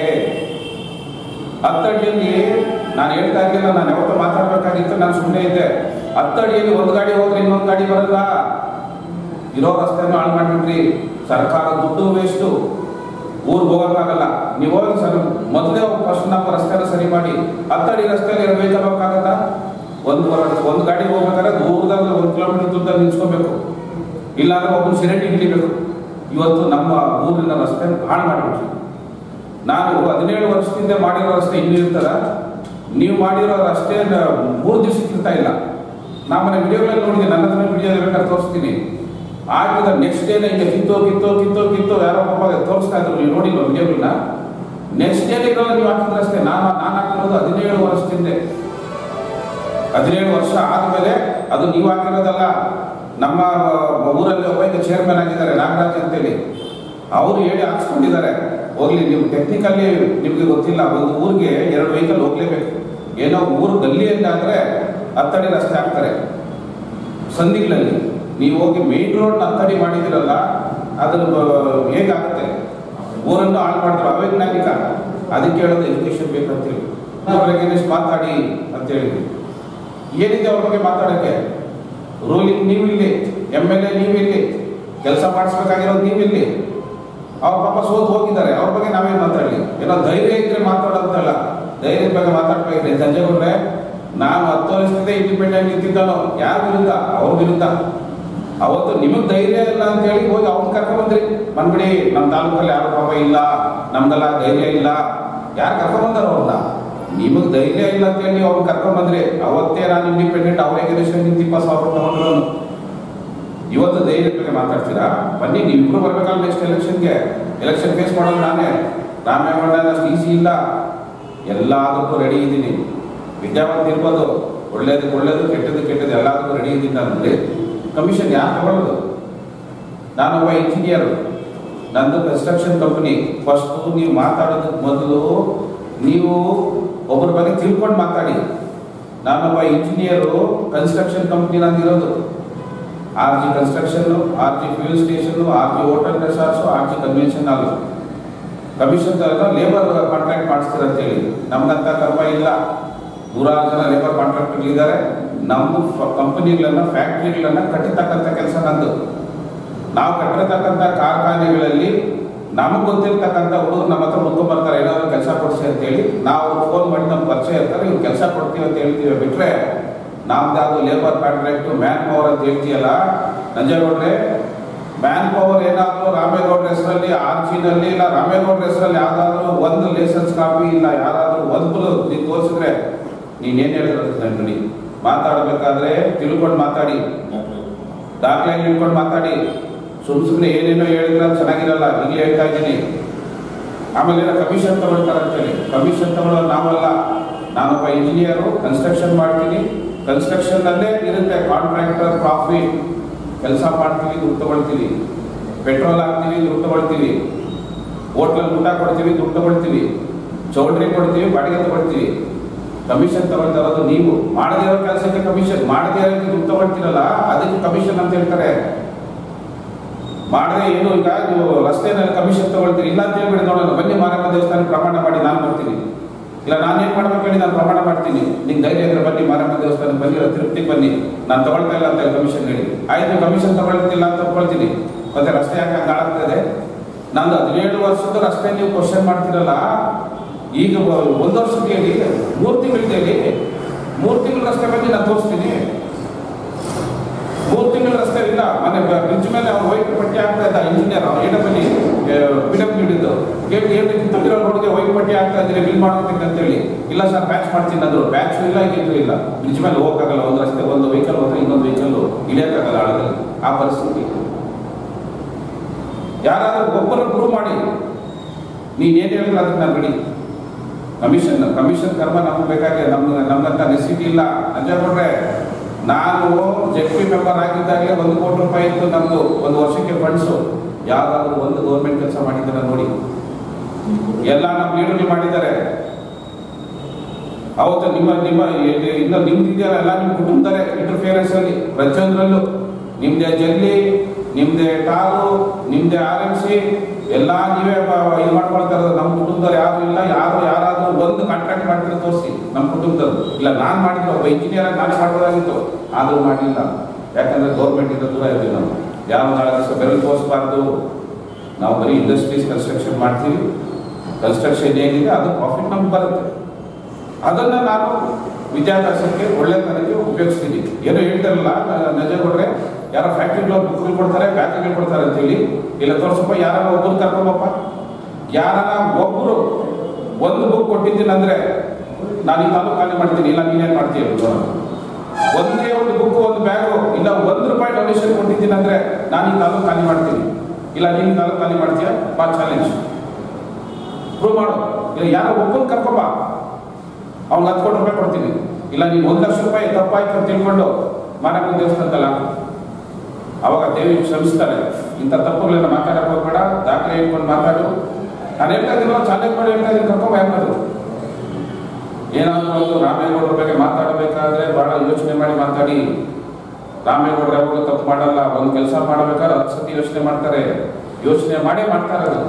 ಹತ್ತಡಿಯಲ್ಲಿ ನಾನು ಹೇಳ್ತಾ ಇರ್ಲಿಲ್ಲ ನಾನು ಯಾವತ್ತೂ ಮಾತಾಡ್ಬೇಕಾಗಿತ್ತು ನಾನು ಸುಮ್ಮನೆ ಇದ್ದೆ ಹತ್ತಡಿಯಲ್ಲಿ ಒಂದು ಗಾಡಿ ಹೋದ್ರೆ ಇನ್ನೊಂದು ಗಾಡಿ ಬರಲ್ಲ ಇರೋ ರಸ್ತೆನೂ ಹಾಳು ಮಾಡಿಬಿಟ್ರಿ ಸರ್ಕಾರ ದುಡ್ಡು ವೇಸ್ಟು ಊರಿಗೆ ಹೋಗೋಕ್ಕಾಗಲ್ಲ ನೀವು ಹೋಗಿ ಸರ್ ಮೊದಲೇ ಫಸ್ಟ್ ನಮ್ಮ ರಸ್ತೆನ ಸರಿ ಮಾಡಿ ಹತ್ತಡಿ ರಸ್ತೆಯಲ್ಲಿ ಎರಡು ವೆಹಿಕಲ್ ಹೋಗಕ್ಕಾಗತ್ತಾ ಒಂದು ಒಂದು ಗಾಡಿ ಹೋಗ್ಬೇಕಾದ್ರೆ ದೂರದಲ್ಲಿ ಒಂದು ಕಿಲೋಮೀಟರ್ ದೂರದಲ್ಲಿ ನಿಲ್ಸ್ಕೊಬೇಕು ಇಲ್ಲಾಂದ್ರೆ ಒಬ್ಬನು ಸಿರೆಂಡಿ ಹಿಡಿಬೇಕು ಇವತ್ತು ನಮ್ಮ ಊರಿನ ರಸ್ತೆ ಹಾಳು ಮಾಡಿಬಿಟ್ರಿ ನಾನು ಹದಿನೇಳು ವರ್ಷದಿಂದ ಮಾಡಿರೋ ರಸ್ತೆ ಇನ್ನೂ ಇರ್ತದ ನೀವು ಮಾಡಿರೋ ರಸ್ತೆ ನ- ಮೂರು ದಿವಸಕ್ಕೆ ಇರ್ತಾ ಇಲ್ಲ ನಮ್ಮನೆ ವಿಡಿಯೋಗಳಲ್ಲಿ ನೋಡಿದೆ ನನ್ನ ಹತ್ರ ವಿಡಿಯೋ ಬೇಕಾದ್ರೆ ತೋರಿಸ್ತೀನಿ ಆಗಿದ ನೆಕ್ಸ್ಟ್ ಡೇನೇ ಹಿಂಗೆ ಕಿತ್ತೋ ಕಿತ್ತೋ ಕಿತ್ತೋ ಕಿತ್ತೋ ಯಾರೋ ಪಾಪ ತೋರಿಸ್ತಾ ಇದ್ರು ನೀವು ನೋಡಿಲ್ವ ವಿಡಿಯೋಗಳನ್ನ ನೆಕ್ಸ್ಟ್ ಡೇನೇ ಇರೋಲ್ಲ ನೀವು ಹಾಕಿದ ರಸ್ತೆ ನಾನು ನಾನು ಹಾಕಿರೋದು ಹದಿನೇಳು ವರ್ಷದಿಂದ ಹದಿನೇಳು ವರ್ಷ ಆದಮೇಲೆ ಅದು ನೀವು ಹಾಕಿರೋದಲ್ಲ ನಮ್ಮ ಊರಲ್ಲಿ ಒಬ್ಬ ಈಗ ಚೇರ್ಮನ್ ಆಗಿದ್ದಾರೆ ನಾಗರಾಜ್ ಅಂತೇಳಿ ಅವರು ಹೇಳಿ ಹಾಕ್ಸ್ಕೊಂಡಿದ್ದಾರೆ ಹೋಗ್ಲಿ ನೀವು ಟೆಕ್ನಿಕಲ್ಲಿ ನಿಮಗೆ ಗೊತ್ತಿಲ್ಲ ಒಂದು ಊರಿಗೆ ಎರಡು ವೆಹಿಕಲ್ ಹೋಗ್ಲೇಬೇಕು ಏನೋ ಊರು ಗಲ್ಲಿ ಅಂತಾದ್ರೆ ಹತ್ತಡಿ ರಸ್ತೆ ಹಾಕ್ತಾರೆ ಸಂಧಿಗಳಲ್ಲಿ ನೀವು ಹೋಗಿ ಮೇನ್ ರೋಡ್ ಹತ್ತಡಿ ಮಾಡಿದಿರಲ್ಲ ಅದ್ರ ಬ- ಹೇಗಾಗುತ್ತೆ ಊರನ್ನು ಹಾಳು ಮಾಡಿದ್ರು ಅವೈಜ್ಞಾನಿಕ ಅದಕ್ಕೆ ಹೇಳೋದು ಎಜುಕೇಶನ್ ಬೇಕಂತೇಳಿ ಅವ್ರಿಗೆ ಮಾತಾಡಿ ಅಂತೇಳಿ ಏನಿದೆ ಅವ್ರ ಬಗ್ಗೆ ಮಾತಾಡೋಕ್ಕೆ ರೂಲಿಂಗ್ ನೀವಿಲ್ಲಿ ಎಮ್ ಎಲ್ ಎ ನೀವಿಲ್ಲಿ ಕೆಲಸ ಮಾಡಿಸ್ಬೇಕಾಗಿರೋದು ನೀವಿಲ್ಲಿ ಅವ್ರ ಪಾಪ ಸೋತು ಹೋಗಿದ್ದಾರೆ ಅವ್ರ ಬಗ್ಗೆ ನಾವೇನು ಮಾತಾಡಲಿ ಏನೋ ಧೈರ್ಯ ಇದ್ರೆ ಮಾತಾಡೋದಲ್ಲ ಧೈರ್ಯದ ಬಗ್ಗೆ ಮಾತಾಡ್ಬೇಕಾಗಿದೆ ಸಂಜೆ ಕೊಟ್ರೆ ನಾನು ಹತ್ತು ವರ್ಷದಿಂದ ಇಂಡಿಪೆಂಡೆಂಟ್ ನಿಂತಿದ್ದಾನೋ ಯಾರ ವಿರುದ್ಧ ಅವ್ರ ವಿರುದ್ಧ ಅವತ್ತು ನಿಮಗೆ ಧೈರ್ಯ ಇಲ್ಲ ಅಂತ ಹೇಳಿ ಹೋಗಿ ಅವ್ರನ್ನ ಕರ್ಕೊಂಡ್ಬಂದ್ರಿ ಬಂದ್ಬಿಡಿ ನಮ್ಮ ತಾಲೂಕಲ್ಲಿ ಯಾರು ಪಾಪ ಇಲ್ಲ ನಮ್ದೆಲ್ಲ ಧೈರ್ಯ ಇಲ್ಲ ಯಾರು ಕರ್ಕೊಂಡ್ಬಂದಾರ ಅವ್ರನ್ನ ನಿಮಗೆ ಧೈರ್ಯ ಇಲ್ಲ ಅಂತ ಹೇಳಿ ಅವ್ರನ್ನ ಕರ್ಕೊಂಡ್ಬಂದ್ರಿ ಅವತ್ತೇ ನಾನು ಇಂಡಿಪೆಂಡೆಂಟ್ ಅವ್ರ ಎಗ್ರೇಷನ್ ನಿಂತು ಇಪ್ಪತ್ತು ಸಾವಿರ ರೂಪಾಯಿ ತಗೊಂಡ್ರು ಇವತ್ತು ಧೈರ್ಯದ ಬಗ್ಗೆ ಮಾತಾಡ್ತೀರಾ ಬನ್ನಿ ನೀವಿಬ್ರು ಬರ್ಬೇಕಲ್ಲ ನೆಕ್ಸ್ಟ್ ಎಲೆಕ್ಷನ್ಗೆ ಎಲೆಕ್ಷನ್ ಫೇಸ್ ಮಾಡೋದು ನಾನೇ ರಾಮೇಗೌಡ ಅಷ್ಟು ಈಸಿ ಇಲ್ಲ ಎಲ್ಲದಕ್ಕೂ ರೆಡಿ ಇದ್ದೀನಿ ವಿದ್ಯಾವಂತ ಇರ್ಬೋದು ಒಳ್ಳೇದಕ್ಕೆ ಒಳ್ಳೇದು ಕೆಟ್ಟದ್ದು ಕೆಟ್ಟದ್ದು ಎಲ್ಲದಕ್ಕೂ ರೆಡಿ ಇದ್ದೀನಿ ನಾನು ಕಮಿಷನ್ ಯಾರು ತಗೊಳ್ಳೋದು ನಾನೊಬ್ಬ ಇಂಜಿನಿಯರ್ ನಂದು ಕನ್ಸ್ಟ್ರಕ್ಷನ್ ಕಂಪನಿ ಫಸ್ಟು ನೀವು ಮಾತಾಡೋದಕ್ಕೆ ಮೊದಲು ನೀವು ಒಬ್ಬರ ಬಗ್ಗೆ ತಿಳ್ಕೊಂಡು ಮಾತಾಡಿ ನಾನೊಬ್ಬ ಇಂಜಿನಿಯರು ಕನ್ಸ್ಟ್ರಕ್ಷನ್ ಕಂಪ್ನಿ ನಂದಿರೋದು R G construction R G fuel station R G hotel resorts R G convention hall commission labour contract ಮಾಡಿಸ್ತೀರ ಅಂತೇಳಿ ನಮ್ಗಂತ ಕರ್ಮ ಇಲ್ಲ ನೂರಾರು ಜನ ಲೇಬರ್ ಕಾಂಟ್ರಾಕ್ಟ್ಗಳಿದ್ದಾರೆ ನಮ್ಮ ಕಂಪನಿಗಳನ್ನ ಫ್ಯಾಕ್ಟ್ರಿಗಳನ್ನ ಕಟ್ಟಿರ್ತಕ್ಕಂಥ ಕೆಲಸ ನಂದು ನಾವು ಕಟ್ಟಿರ್ತಕ್ಕಂಥ ಕಾರ್ಖಾನೆಗಳಲ್ಲಿ ನಮಗೆ ಗೊತ್ತಿರ್ತಕ್ಕಂಥ ಹುಡುಗರು ನಮ್ಮ ಹತ್ರ ಹುಡ್ಕೊಂಡ್ ಬರ್ತಾರೆ ಏನಾದ್ರು ಕೆಲಸ ಕೊಡಿಸಿ ಅಂತೇಳಿ ನಾವು ಫೋನ್ ಮಾಡಿ ನಮ್ಮ ಪರಿಚಯ ಇರ್ತಾರೆ ಇವ್ರು ಕೆಲಸ ಕೊಡ್ತೀವಿ ಅಂತ ಹೇಳ್ತೀವಿ ಬಿಟ್ರೆ ನಮ್ದು ಯಾವುದು ಲೇಬರ್ ಕಾಂಟ್ರಾಕ್ಟ್ ಮ್ಯಾನ್ ಪವರ್ ಅಂತ ಹೇಳ್ತೀಯಲ್ಲ ನಂಜೇಗೌಡ್ರೆ ಮ್ಯಾನ್ ಪವರ್ ಏನಾದರೂ ರಾಮೇಗೌಡರ ಹೆಸರಲ್ಲಿ ಆರ್ಜಿನಲ್ಲಿ ಇಲ್ಲ ರಾಮೇಗೌಡರ ಹೆಸರಲ್ಲಿ ಯಾವ್ದಾದ್ರು ಒಂದು ಲೈಸೆನ್ಸ್ ಕಾಪಿ ಇಲ್ಲ ಯಾರಾದರೂ ಒಂದು ನೀನು ತೋರಿಸಿದ್ರೆ ನೀನೇನು ಹೇಳಿದ್ರೆ ನಡಿ ಮಾತಾಡಬೇಕಾದ್ರೆ ತಿಳ್ಕೊಂಡು ಮಾತಾಡಿ ದಾಖಲೆ ಇಟ್ಕೊಂಡು ಮಾತಾಡಿ ಸುಮ್ ಸುಮ್ಮನೆ ಏನೇನೋ ಹೇಳಿದ್ರೆ ಅದು ಚೆನ್ನಾಗಿರಲ್ಲ ಈಗಲೇ ಹೇಳ್ತಾ ಇದ್ದೀನಿ ಆಮೇಲೆ ಏನೋ ಕಮಿಷನ್ ತಗೊಳ್ತಾರೆ ಅಂತೇಳಿ ಕಮಿಷನ್ ತಗೊಳ್ಳೋದು ನಾವಲ್ಲ ನಾನೊಬ್ಬ ಇಂಜಿನಿಯರು ಕನ್ಸ್ಟ್ರಕ್ಷನ್ ಮಾಡ್ತೀನಿ ಕನ್ಸ್ಟ್ರಕ್ಷನ್ನಲ್ಲೇ ಇರುತ್ತೆ ಕಾಂಟ್ರಾಕ್ಟರ್ ಪ್ರಾಫಿಟ್ ಕೆಲಸ ಮಾಡ್ತೀವಿ ದುಡ್ಡು ತಗೊಳ್ತೀವಿ ಪೆಟ್ರೋಲ್ ಹಾಕ್ತೀವಿ ದುಡ್ಡು ತಗೊಳ್ತೀವಿ ಹೋಟ್ಲಲ್ಲಿ ಊಟ ಕೊಡ್ತೀವಿ ದುಡ್ಡು ತಗೊಳ್ತೀವಿ ಚೌಲ್ಟ್ರಿ ಕೊಡ್ತೀವಿ ಬಾಡಿಗೆ ತಗೊಳ್ತೀವಿ ಕಮಿಷನ್ ತಗೊಳ್ತಾ ಇರೋದು ನೀವು ಮಾಡದೇ ಇರೋ ಕೆಲಸಕ್ಕೆ ಕಮಿಷನ್ ಮಾಡದೇ ಇರೋಕ್ಕೆ ದುಡ್ಡು ತಗೊಳ್ತೀರಲ್ಲ ಅದಕ್ಕೆ ಕಮಿಷನ್ ಅಂತ ಹೇಳ್ತಾರೆ ಮಾಡದೆ ಏನು ಈಗ ನೀವು ರಸ್ತೆನಲ್ಲಿ ಕಮಿಷನ್ ತಗೊಳ್ತೀರಿ ಇಲ್ಲ ಅಂತ ಹೇಳ್ಬಿಡಿ ನೋಡೋಣ ಬನ್ನಿ ಮಾರಮ್ಮ ದೇವಸ್ಥಾನ ಪ್ರಮಾಣ ಮಾಡಿ ನಾನು ಬರ್ತೀನಿ ಇಲ್ಲ ನಾನು ಏನು ಮಾಡ್ಬೇಕು ಹೇಳಿ ನಾನು ಪ್ರಮಾಣ ಮಾಡ್ತೀನಿ ನಿಂಗೆ ಧೈರ್ಯ ಇದ್ರೆ ಬನ್ನಿ ಮಾರಮ್ಮ ದೇವಸ್ಥಾನಕ್ಕೆ ಬನ್ನಿ ಇಲ್ಲ ತಿರುಪ್ತಿಗೆ ಬನ್ನಿ ನಾನು ತಗೊಳ್ತಾ ಇಲ್ಲ ಅಂತ ಹೇಳಿ ಕಮಿಷನ್ ಹೇಳಿ ಆಯ್ತು ಕಮಿಷನ್ ತಗೊಳ್ತಿಲ್ಲ ಅಂತ ತಗೊಳ್ತೀನಿ ಮತ್ತೆ ರಸ್ತೆ ಯಾಕೆ ಹಂಗೆ ಹಾಳಾಗ್ತದೆ ನಂದು ಹದಿನೇಳು ವರ್ಷದ ರಸ್ತೆ ನೀವು ಕ್ವಶನ್ ಮಾಡ್ತಿರಲ್ಲ ಈಗ ಒ- ಒಂದು ವರ್ಷಕ್ಕೆ ಹೇಳಿ ಮೂರು ತಿಂಗಳಿಗೆ ಹೇಳಿ ಮೂರು ತಿಂಗಳ ರಸ್ತೆ ಬಗ್ಗೆ ನಾನು ತೋರಿಸ್ತೀನಿ ಮೂರು ತಿಂಗಳ ರಸ್ತೆ ಇಲ್ಲ ಮೊನ್ನೆ ಬ್ರಿಡ್ಜ್ ಮೇಲೆ ಅವ್ನು ವೈಟ್ ಪಟ್ಟಿ ಆಗ್ತಾ ಇದ್ದ engineer A W P W ಹಿಡಿದು ಕೇಳಿ ಏನು ಕಿತ್ತೂರಿರೋ ರೋಡ್ಗೆ ವೈಟ್ ಪಟ್ಟಿ ಆಗ್ತಾ ಇದ್ದೀರಿ ಬಿಲ್ ಮಾಡೋದಕ್ಕೆ ಅಂತೇಳಿ ಇಲ್ಲ ಸರ್ ಪ್ಯಾಚ್ ಮಾಡ್ತೀನಿ ಅಂದ್ರು ಪ್ಯಾಚ್ ಇಲ್ಲ ಇದು ಇಲ್ಲ ಬ್ರಿಡ್ಜ್ ಮೇಲೆ ಹೋಗಕ್ಕಾಗಲ್ಲ ಒಂದು ರಸ್ತೆ ಒಂದು ವೆಹಿಕಲ್ ಹೋದ್ರೆ ಇನ್ನೊಂದು ವೆಹಿಕಲ್ ಇಳಿಯೋಕ್ಕಾಗಲ್ಲ ಆಳದಲ್ಲಿ ಆ ಪರಿಸ್ಥಿತಿ ಯಾರಾದ್ರೂ ಒಬ್ಬರು ಪ್ರೂವ್ ಮಾಡಿ ನೀನ್ ಏನ್ ಹೇಳಿದ್ರೆ ಅದಕ್ಕೆ ನಾನು ರೆಡಿ ಕಮಿಷನ್ ಕಮಿಷನ್ ಕರ್ಮ ನಮ್ಗೆ ಬೇಕಾಗಿದೆ ನಮ್ಗೆ ನಮ್ಗಂತ ನೆಸಿಟಿ ಇಲ್ಲ ಅಂಜಾಕೊಂಡ್ರೆ ನಾನು ಜೆಡ್ ಪಿ ಮೆಂಬರ್ ಆಗಿದ್ದಾಗಲೇ ಒಂದು ಕೋಟಿ ರೂಪಾಯಿ ಇತ್ತು ನಮ್ದು ಒಂದು ವರ್ಷಕ್ಕೆ ಫಂಡ್ಸು ಯಾವ್ದಾದ್ರು ಒಂದು ಗೌರ್ಮೆಂಟ್ ಕೆಲಸ ಮಾಡಿದ್ದಾರೆ ನೋಡಿ ಎಲ್ಲ ನಮ್ಮ ಲೀಡರ್ಗಳು ಮಾಡಿದ್ದಾರೆ ಅವತ್ತು ನಿಮ್ಮ ನಿಮ್ಮ ಇನ್ನು ನಿಮ್ದು ಇದೆಯಲ್ಲ ಎಲ್ಲ ನಿಮ್ಮ ಕುಟುಂಬದಲ್ಲೇ ಇಂಟರ್ಫಿಯರೆನ್ಸ್ ಅಲ್ಲಿ ಪ್ರತಿಯೊಂದರಲ್ಲೂ ನಿಮ್ದೇ ಜಲ್ಲಿ ನಿಮ್ದೇ ಟಾರು ನಿಮ್ದೇ ಆರ್ ಎಂ ಸಿ ಎಲ್ಲ ನೀವೇ ಬ- ಇದು ಮಾಡ್ಕೊಳ್ತಾ ಇರೋದು ನಮ್ಮ ಕುಟುಂಬದವ್ರು ಯಾರು ಇಲ್ಲ ಯಾರು ಯಾರಾದ್ರೂ ಒಂದು ಕಾಂಟ್ರಾಕ್ಟ್ ಮಾಡ್ತಾರೆ ತೋರಿಸಿ ನಮ್ಮ ಕುಟುಂಬದವ್ರು ಇಲ್ಲ ನಾನು ಮಾಡಿದ್ರು ಒಬ್ಬ ಇಂಜಿನಿಯರ್ ಆಗಿ ನಾನೇ ಮಾಡ್ಬೋದಾಗಿತ್ತು ಆದ್ರೂ ಮಾಡಲಿಲ್ಲ ಯಾಕಂದ್ರೆ ಗೌರ್ಮೆಂಟ್ ಇಂದ ದೂರ ಇದ್ದೀವಿ ನಾವು ಯಾವ ನಾಳೆ ದಿವಸ ಬೆರಳು ತೋರಿಸಬಾರ್ದು ನಾವು ಬರೀ ಇಂಡಸ್ಟ್ರೀಸ್ ಕನ್ಸ್ಟ್ರಕ್ಷನ್ ಮಾಡ್ತೀವಿ ಕನ್ಸ್ಟ್ರಕ್ಷನ್ ಏನಿದೆ ಅದು ಪ್ರಾಫಿಟ್ ನಮ್ಗೆ ಬರುತ್ತೆ ಅದನ್ನ ನಾನು ವಿದ್ಯಾಭ್ಯಾಸಕ್ಕೆ ಒಳ್ಳೆತನಕ್ಕೆ ಉಪಯೋಗಿಸ್ತೀನಿ ಏನೋ ಹೇಳ್ತಾರಲ್ಲ ನಜಗೊಡ್ರೆ ಯಾರೋ ಫ್ಯಾಕ್ಟ್ರಿಗಳು ಬುಕ್ಗಳು ಕೊಡ್ತಾರೆ ಬ್ಯಾಗ್ಗಳು ಕೊಡ್ತಾರೆ ಅಂತೇಳಿ ಇಲ್ಲ ತೋರ್ಸಪ್ಪ ಯಾರ ಒಬ್ಬರು ಕರ್ಕೊಂಬಪ್ಪ ಯಾರನ್ನ ಒಬ್ಬರು ಒಂದು ಬುಕ್ ಕೊಟ್ಟಿದ್ದೀನಿ ಅಂದ್ರೆ ನಾನು ಈ ತಾಲೂಕು ಖಾಲಿ ಮಾಡ್ತೀನಿ ಇಲ್ಲ ನೀನೇನು ಮಾಡ್ತೀಯ ನೋಡೋಣ. ಒಂದೇ ಒಂದು ಬುಕ್ ಒಂದು ಬ್ಯಾಗು ಇಲ್ಲ ಒಂದು ರೂಪಾಯಿ ಡೊನೇಷನ್ ಕೊಟ್ಟಿದ್ದೀನಿ ಅಂದ್ರೆ ನಾನು ಈ ತಾಲೂಕು ಖಾಲಿ ಮಾಡ್ತೀನಿ ಇಲ್ಲ ನೀನು ಈ ತಾಲೂಕು ಖಾಲಿ ಮಾಡ್ತೀಯ ಬಾ ಚಾಲೆಂಜ್ ಪ್ರೂವ್ ಮಾಡು ಇಲ್ಲ ಯಾರೋ ಒಬ್ಬರು ಕರ್ಕೊಂಬ ಅವ್ನಿಗೆ ಹತ್ತು ಕೋಟಿ ರೂಪಾಯಿ ಕೊಡ್ತೀನಿ ಇಲ್ಲ ನೀನು ಒಂದು ಲಕ್ಷ ರೂಪಾಯಿ ತಪ್ಪಾಯ್ತು ಅಂತ ತಿಳ್ಕೊಂಡು ಮಾರಮ್ಮ ದೇವಸ್ಥಾನದಲ್ಲ ಅವಾಗ ದೇವಿ ಕ್ಷಮಿಸ್ತಾಳೆ ಇಂಥ ತಪ್ಪುಗಳನ್ನ ಮಾತಾಡಕ್ಕೆ ಹೋಗ್ಬೇಡ ದಾಖಲೆ ಇಟ್ಕೊಂಡು ಮಾತಾಡು ನಾನು ಹೇಳ್ತಾ ಇದ್ದೀನೋ ಚಾಲೆಂಜ್ ಮಾಡಿ ಹೇಳ್ತಾ ಇದ್ದೀನಿ ಕರ್ಕೊಂಬ ಯಾರು ಏನಾದರೂ ಒಂದು ರಾಮೇಗೌಡರ ಬಗ್ಗೆ ಮಾತಾಡಬೇಕಾದ್ರೆ ಬಹಳ ಯೋಚನೆ ಮಾಡಿ ಮಾತಾಡಿ ರಾಮೇಗೌಡರು ಯಾವಾಗಲೂ ತಪ್ಪು ಮಾಡಲ್ಲ ಒಂದು ಕೆಲಸ ಮಾಡಬೇಕಾದ್ರೆ ಹತ್ತು ಸತಿ ಯೋಚನೆ ಮಾಡ್ತಾರೆ ಯೋಚನೆ ಮಾಡೇ ಮಾಡ್ತಾರೆ ಅದು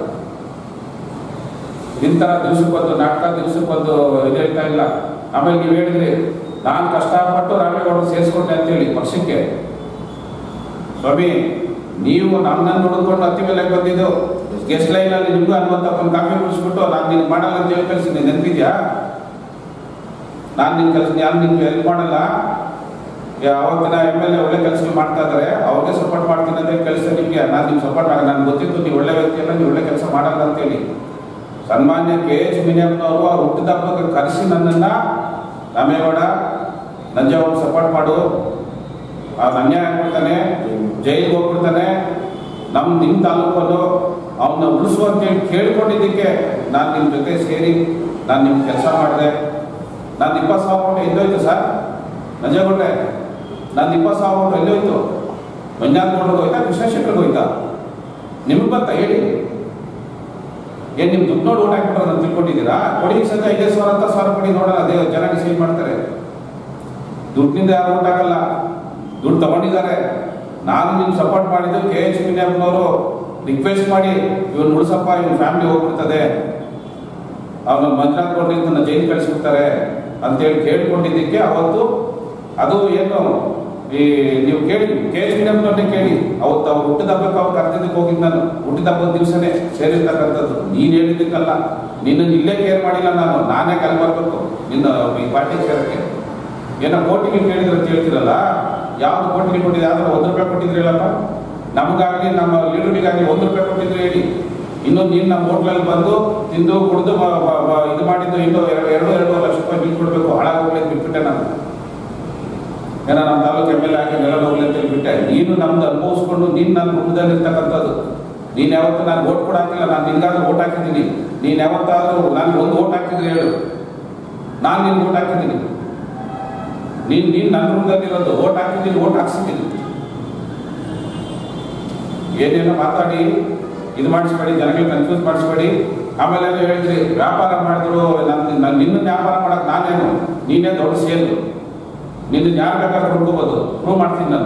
ಇಂಥ ದಿವಸಕ್ಕೊಂದು ನಾಟಕ ದಿವಸಕ್ಕೊಂದು ಇದು ಹೇಳ್ತಾ ಇಲ್ಲ ಆಮೇಲೆ ನೀವು ಹೇಳಿದ್ರಿ ನಾನು ಕಷ್ಟಪಟ್ಟು ರಾಮೇಗೌಡರು ಸೇರಿಸ್ಕೊಂಡೆ ಅಂತೇಳಿ ಪಕ್ಷಕ್ಕೆ ಸ್ವಾಮಿ ನೀವು ನನ್ನನ್ನು ನೋಡಿಕೊಂಡು ಹತ್ತಿ ಮೇಲೆ ಬಂದಿದ್ದು ಗೆಸ್ಟ್ ಲೈನಲ್ಲಿ ನಿಮಗೂ ಅನ್ನುವಂಥ ಒಂದು ಕಾಫಿ ಕುಡಿಸ್ಬಿಟ್ಟು ನಾನು ನಿನ್ಗೆ ಮಾಡಲ್ಲ ಅಂತ ಹೇಳಿ ಕಳಿಸಿದ್ದೆ ನೆನಪಿದ್ಯಾ ನಾನು ನಿನ್ನ ಕೆಲಸ ನಾನು ನಿಮ್ಗೆ ಹೆಲ್ಪ್ ಮಾಡಲ್ಲ ಯಾವತ್ತಿನ ಎಮ್ ಎಲ್ ಎ ಒಳ್ಳೆ ಕೆಲಸ ಮಾಡ್ತಾ ಇದ್ದಾರೆ ಅವ್ರಿಗೆ ಸಪೋರ್ಟ್ ಮಾಡ್ತೀನಿ ಅಂತ ಹೇಳಿ ಕಳಿಸಿದೆ ನಿಮಗೆ ನಾನು ನಿಮ್ಗೆ ಸಪೋರ್ಟ್ ಮಾಡಲ್ಲ ನನಗೆ ಗೊತ್ತಿತ್ತು ನೀವು ಒಳ್ಳೆ ವ್ಯಕ್ತಿ ಅಲ್ಲ ನೀವು ಒಳ್ಳೆ ಕೆಲಸ ಮಾಡಲ್ಲ ಅಂತೇಳಿ ಸನ್ಮಾನ್ಯ ಕೆ ಎಚ್ ಮಿನಿಯಮ್ನವರು ಅವ್ರು ಹುಟ್ಟಿದ ಹಬ್ಬಕ್ಕೆ ಕರೆಸಿ ನನ್ನನ್ನು ರಾಮೇಗೌಡ ನಂಜವ್ರು ಸಪೋರ್ಟ್ ಮಾಡು ಅವ್ನು ಅನ್ಯಾಯ ಆಗ್ಬಿಡ್ತಾನೆ ಜೈಲಿಗೆ ಹೋಗ್ಬಿಡ್ತಾನೆ ನಮ್ಮ ನಿಮ್ಮ ತಾಲೂಕನ್ನು ಅವನ್ನ ಉಳಿಸು ಅಂತೇಳಿ ಕೇಳ್ಕೊಂಡಿದ್ದಕ್ಕೆ ನಾನು ನಿಮ್ಮ ಜೊತೆ ಸೇರಿ ನಾನು ನಿಮ್ಮ ಕೆಲಸ ಮಾಡಿದೆ ನಾನು ಇಪ್ಪತ್ತು ಸಾವಿರ ಕೊಟ್ಟು ಎಲ್ಲೋಯ್ತು ಸರ್ ನಂಜೇಗೌಡ್ರೆ ನಾನು ಇಪ್ಪತ್ತು ಸಾವಿರ ಕೊಟ್ಟು ಎಲ್ಲೋಯ್ತು ಮಂಜಾತ್ ಕೊಟ್ಟು ಹೋಯ್ತಾ ಕೃಷ್ಣಶೇಖರ್ಗೆ ಹೋಯ್ತಾ ನಿಮಗೆ ಬಂತ ಹೇಳಿ ಏನ್ ನಿಮ್ ದುಡ್ಡು ನೋಡಿ ಓಟ್ ಹಾಕ್ಬಿಟ್ರೆ ಅಂತ ತಿಳ್ಕೊಂಡಿದ್ದೀರಾ ಕೊಡಿ ಈ ಸದ್ಯ ಐದೇ ಸಾವಿರ ಹತ್ತು ಸಾವಿರ ಕೊಡಿ ನೋಡೋಣ ಅದೇ ಜನ ಡಿಸೈಡ್ ಮಾಡ್ತಾರೆ ದುಡ್ಡಿನಿಂದ ಯಾರು ಓಟ್ ಹಾಕಲ್ಲ ದುಡ್ಡು ತಗೊಂಡಿದ್ದಾರೆ ನಾನು ನಿಮ್ಗೆ ಸಪೋರ್ಟ್ ಮಾಡಿದ್ದು ಕೆ ಎಚ್ ಮಿನಿಯಮ್ನವರು ರಿಕ್ವೆಸ್ಟ್ ಮಾಡಿ ಇವ್ನು ಉಳಿಸಪ್ಪ ಇವ್ನ ಫ್ಯಾಮಿಲಿ ಹೋಗ್ಬಿಡ್ತದೆ ಅವನು ಮಂಜುನಾಥ್ ಗೌಡ್ರಿ ತನ್ನ ಜೈಲು ಕಳಿಸ್ಬಿಡ್ತಾರೆ ಅಂತೇಳಿ ಕೇಳ್ಕೊಂಡಿದ್ದಕ್ಕೆ ಅವತ್ತು ಅದು ಏನು ಈ ನೀವು ಕೇಳಿ ಕೆ ಎಚ್ ಮಿನಿಯಮ್ನವ್ರನ್ನೇ ಕೇಳಿ ಅವತ್ತು ಅವ್ರು ಹುಟ್ಟಿದ ಹಬ್ಬಕ್ಕೆ ಅವ್ರು ಕರೆದಿದ್ದಕ್ಕೆ ಹೋಗಿದ್ದು ನಾನು ಹುಟ್ಟಿದ ಹಬ್ಬದ ದಿವಸನೇ ಸೇರಿರ್ತಕ್ಕಂಥದ್ದು ನೀನು ಹೇಳಿದ್ದಕ್ಕಲ್ಲ ನಿನ್ನನ್ನು ಇಲ್ಲೇ ಕೇರ್ ಮಾಡಿಲ್ಲ ನಾನು ನಾನೇ ಕಲ್ ಬರ್ಬೇಕು ನಿನ್ನ ಈ ಪಾರ್ಟಿ ಸೇರಕ್ಕೆ ಏನೋ ಕೋಟಿಗೆ ಕೇಳಿದ್ರೆ ಅಂತ ಹೇಳ್ತಿರಲ್ಲ ಯಾವ್ದು ಕೋಟಿಗೆ ಕೊಟ್ಟಿದೆ ಯಾವ್ದಾರು ಒಂದು ರೂಪಾಯಿ ಕೊಟ್ಟಿದ್ರಿ ಹೇಳಪ್ಪ ನಮಗಾಗಲಿ ನಮ್ಮ ಲೀಡರ್ಗಳಿಗಾಗಲಿ ಒಂದು ರೂಪಾಯಿ ಕೊಟ್ಟಿದ್ರೆ ಹೇಳಿ ಇನ್ನೊಂದು ನೀನು ನಮ್ಮ ಹೋಟ್ಲಲ್ಲಿ ಬಂದು ತಿಂದು ಕುಡಿದು ಬ- ಬ- ಬ- ಇದು ಮಾಡಿದ್ದು ಇನ್ನೂ ಎರಡು ಎರಡು ಎರಡು ಲಕ್ಷ ರೂಪಾಯಿ ಬಿಲ್ ಕೊಡಬೇಕು ಹಾಳಾಗೋಗ್ಲಿ ಅಂತ ಬಿಟ್ಬಿಟ್ಟೆ ನಾನು ಏನೋ ನಮ್ಮ ತಾಲೂಕು ಎಮ್ ಎಲ್ ಎ ಆಗಿ ನೆಲ ಹೋಗ್ಲಿ ಅಂತ ಬಿಟ್ಟೆ ನೀನು ನಮ್ದು ಅನುಭವಿಸ್ಕೊಂಡು ನೀನು ನನ್ನ ಕುಟುಂಬದಲ್ಲಿ ಇರ್ತಕ್ಕಂಥದ್ದು ನೀನು ಯಾವತ್ತು ನಾನು ಓಟ್ ಕೂಡ ಹಾಕಿಲ್ಲ ನಾನು ನಿನ್ಗಾದ್ರೂ ಓಟ್ ಹಾಕಿದ್ದೀನಿ ನೀನು ಯಾವತ್ತಾದ್ರೂ ನಾನು ಒಂದು ಓಟ್ ಹಾಕಿದ್ರೆ ಹೇಳು ನಾನು ನಿನ್ಗೆ ಓಟ್ ಹಾಕಿದ್ದೀನಿ ನೀನು ನೀನು ನನ್ನ ರೂಮದಲ್ಲಿರೋದು ಓಟ್ ಹಾಕಿದ್ದೀನಿ ಓಟ್ ಹಾಕ್ಸಿದ್ದೀನಿ ಏನೇನೋ ಮಾತಾಡಿ ಇದು ಮಾಡಿಸ್ಬೇಡಿ ಜನಗಳಿಗೆ ಕನ್ಫ್ಯೂಸ್ ಮಾಡಿಸ್ಬೇಡಿ ಆಮೇಲೆ ಏನೋ ಹೇಳಿದ್ರಿ ವ್ಯಾಪಾರ ಮಾಡಿದ್ರು ನನ್ನ ನಾನು ನಿನ್ನ ವ್ಯಾಪಾರ ಮಾಡಕ್ ನಾನೇನು ನೀನೇ ದೊಡ್ಡ ಸೇಲು ನಿನ್ನ ಯಾರು ಬೇಕಾದ್ರೂ ಹುಡ್ಕೋಬೋದು ಪ್ರೂವ್ ಮಾಡ್ತೀನಿ ನಾನು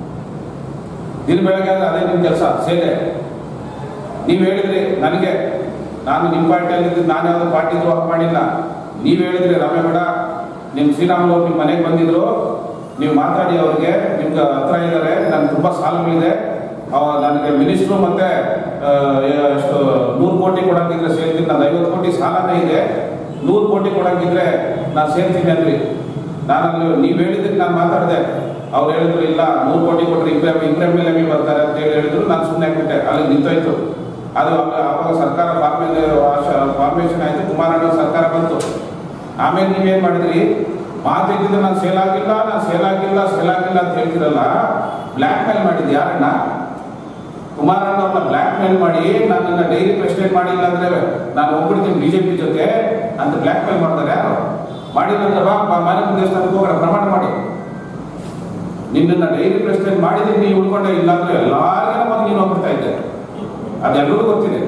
ದಿನ ಬೆಳಗ್ಗೆ ಆದ್ರೆ ಅದೇ ನಿಮ್ಮ ಕೆಲಸ ಸೇಲೆ ನೀವು ಹೇಳಿದ್ರಿ ನನಗೆ ನಾನು ನಿಮ್ಮ ಪಾರ್ಟಿಯಲ್ಲಿ ನಾನು ಯಾವ್ದು ಪಾರ್ಟಿ ದ್ರೋಹ ಮಾಡಿಲ್ಲ ನೀವು ಹೇಳಿದ್ರಿ ರಮೇಗೌಡ ನಿಮ್ಮ ಶ್ರೀರಾಮುಲು ಅವ್ರು ನಿಮ್ಮ ಮನೆಗೆ ಬಂದಿದ್ರು ನೀವು ಮಾತಾಡಿ ಅವ್ರಿಗೆ ನಿಮ್ಗೆ ಹತ್ರ ಇದ್ದಾರೆ ನನ್ಗೆ ತುಂಬ ಸಾಲಗಳಿದೆ ಅವ ನನಗೆ ಮಿನಿಸ್ಟ್ರು ಮತ್ತೆ ಆ, ಎಷ್ಟು ನೂರು ಕೋಟಿ ಕೊಡಂಗಿದ್ರೆ ಸೇರ್ತೀನಿ ನಾನು ಐವತ್ತು ಕೋಟಿ ಸಾಲನೇ ಇದೆ ನೂರು ಕೋಟಿ ಕೊಡಂಗಿದ್ರೆ ನಾನು ಸೇರ್ತೀನಿ ಅಂದ್ರಿ ನಾನು ಅಲ್ಲಿ ನೀವು ಹೇಳಿದ್ದಕ್ಕೆ ನಾನು ಮಾತಾಡಿದೆ ಅವ್ರು ಹೇಳಿದ್ರು ಇಲ್ಲ ನೂರು ಕೋಟಿ ಕೊಟ್ಟರೆ ಇಬ್ಬರೇ ಇಬ್ಬರೇ ಮೇಲೆ ಬರ್ತಾರೆ ಅಂತ ಹೇಳಿ ಹೇಳಿದ್ರು ನಾನು ಸುಮ್ಮನೆ ಆಗ್ಬಿಟ್ಟೆ ಅಲ್ಲಿ ನಿಂತೋಯ್ತು ಅದು ಅವಾಗ ಅವಾಗ ಸರ್ಕಾರ ಫಾರ್ಮೇಲೆ ಫಾರ್ಮೇಷನ್ ಆಯಿತು ಕುಮಾರಣ್ಣ ಸರ್ಕಾರ ಬಂತು ಆಮೇಲೆ ನೀವೇನು ಮಾಡಿದ್ರಿ ಮಾತಿದ್ದಿದ್ದು ನಾನು ಸೇಲ್ ಆಗಿಲ್ಲ ನಾನು ಸೇಲ್ ಆಗಿಲ್ಲ ಸೇಲ್ ಆಗಿಲ್ಲ ಅಂತ ಹೇಳ್ತಿರಲ್ಲ ಬ್ಲ್ಯಾಕ್ ಮೇಲ್ ಮಾಡಿದ್ದು ಯಾರಣ್ಣ ಕುಮಾರಣ್ಣ ಅವ್ರನ್ನ ಬ್ಲ್ಯಾಕ್ ಮೇಲ್ ಮಾಡಿ ನನ್ನನ್ನು ಡೈರಿ ಪ್ರೆಸಿಡೆಂಟ್ ಮಾಡಿಲ್ಲ ಅಂದ್ರೆ ನಾನು ಹೋಗ್ಬಿಡ್ತೀನಿ ಬಿಜೆಪಿ ಜೊತೆ ಅಂತ ಬ್ಲ್ಯಾಕ್ ಮೇಲ್ ಮಾಡ್ತಾರೆ ಯಾರು ಮಾಡಿಲ್ಲ ಅಂದ್ರೆ ಬಾ ಬಾ, ಮಾಲಿಕ ದೇವಸ್ಥಾನಕ್ಕೆ ಹೋಗೋಣ ಪ್ರಮಾಣ ಮಾಡು ನಿನ್ನನ್ನು ಡೈರಿ ಪ್ರೆಸಿಡೆಂಟ್ ಮಾಡಿದ್ರೆ ನೀವು ಉಳ್ಕೊಂಡೆ ಇಲ್ಲ ಅಂದ್ರೆ ಎಲ್ಲಾರಿಗೂ ಬಂದು ನೀನು ಹೋಗ್ಬಿಡ್ತಾ ಇದ್ದೆ ಅದೆಲ್ಲರಿಗೂ ಗೊತ್ತಿದೆ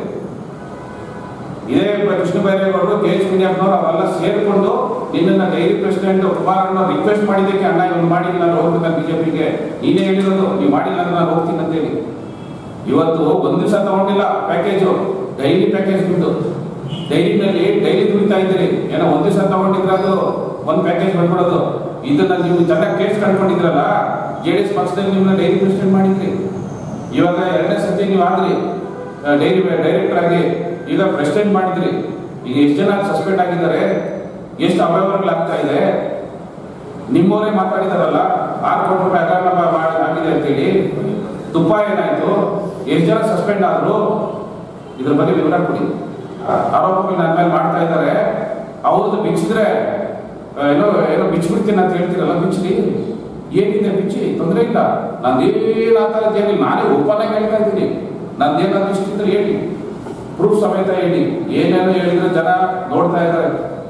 ಇದೇ ಕೃಷ್ಣ ಬೈರೇಗೌಡರು ಕೆ ಎಚ್ ಮುನಿಯಪ್ಪನವರು ಅವರೆಲ್ಲ ಸೇರಿಕೊಂಡು ನಿನ್ನನ್ನು ಡೈರಿ ಪ್ರೆಸಿಡೆಂಟ್ ಕುಮಾರಣ್ಣ ರಿಕ್ವೆಸ್ಟ್ ಮಾಡಿದ್ದಕ್ಕೆ ಅಣ್ಣ ಇವನು ಮಾಡಿಲ್ಲ ನಾನು ಹೋಗ್ಬಿಡ್ತಾನೆ ಬಿಜೆಪಿಗೆ ನೀನೇ ಹೇಳಿರೋದು ನೀವು ಮಾಡಿಲ್ಲ ಅಂದ್ರೆ ನಾನು ಹೋಗ್ತೀನಿ ಅಂತೇಳಿ ಇವತ್ತು ಒಂದು ದಿವಸ ತಗೊಂಡಿಲ್ಲ ಪ್ಯಾಕೇಜು ಡೈಲಿ ಪ್ಯಾಕೇಜ್ ಬಿಟ್ಟು ಡೈರಿನಲ್ಲಿ ಡೈಲಿ ದುಡಿತಾ ಇದ್ದೀರಿ ಏನೋ ಒಂದು ದಿವಸ ತಗೊಂಡಿದ್ರೆ ಅದು ಒಂದು ಪ್ಯಾಕೇಜ್ ಬಂದ್ಬಿಡೋದು ಇದನ್ನ ನೀವು ಚೆನ್ನಾಗಿ ಕೇಸ್ ಕಂಡ್ಕೊಂಡಿದ್ರಲ್ಲ ಜೆ ಡಿ ಎಸ್ ಪಕ್ಷದಲ್ಲಿ ನಿಮ್ಮನ್ನ ಡೈರಿ ಪ್ರೆಸಿಡೆಂಟ್ ಮಾಡಿದ್ರಿ ಇವಾಗ ಎರಡನೇ ಸತಿ ನೀವು ಆದ್ರಿ ಡೈರಿ ಡೈರೆಕ್ಟರ್ ಆಗಿ ಈಗ ಪ್ರೆಸಿಡೆಂಟ್ ಮಾಡಿದ್ರಿ ಈಗ ಎಷ್ಟು ಜನ ಸಸ್ಪೆಂಡ್ ಆಗಿದ್ದಾರೆ ಎಷ್ಟು ಅವ್ಯವಹಾರಗಳಾಗ್ತಾ ಇದೆ ನಿಮ್ಮವರೇ ಮಾತಾಡಿದಾರಲ್ಲ ಆರು ಕೋಟಿ ರೂಪಾಯಿ ಹಗರಣ ಮಾ- ಮಾ- ಆಗಿದೆ ಅಂತೇಳಿ ತುಪ್ಪ ಏನಾಯ್ತು ಎಷ್ಟು ಜನ ಸಸ್ಪೆಂಡ್ ಆದ್ರು ಇದ್ರ ಬಗ್ಗೆ ವಿವರ ಕೊಡಿ ಆರೋಪಗಳು ನನ್ನ ಮೇಲೆ ಮಾಡ್ತಾ ಇದ್ದಾರೆ ಅವ್ರದ್ದು ಬಿಚ್ಚಿದ್ರೆ ಆ, ಏನೋ ಏನೋ ಬಿಚ್ಚಿಬಿಡ್ತೀನಿ ಅಂತ ಹೇಳ್ತೀರಲ್ಲ ಬಿಚ್ಚಲಿ ಏನಿದೆ ಬಿಚ್ಚಿ ತೊಂದರೆ ಇಲ್ಲ ನಂದೇನಾಗ್ತಾ ಏನಿಲ್ಲ ನಾನೇ ಓಪನ್ ಆಗಿ ಹೇಳ್ತಾ ಇದ್ದೀನಿ ನಂದೇನಾದ್ರೂ ಇಷ್ಟಿದ್ರೆ ಹೇಳಿ ಪ್ರೂಫ್ ಸಮೇತ ಹೇಳಿ ಏನೇನೋ ಹೇಳಿದ್ರೆ ಜನ ನೋಡ್ತಾ ಇದ್ದಾರೆ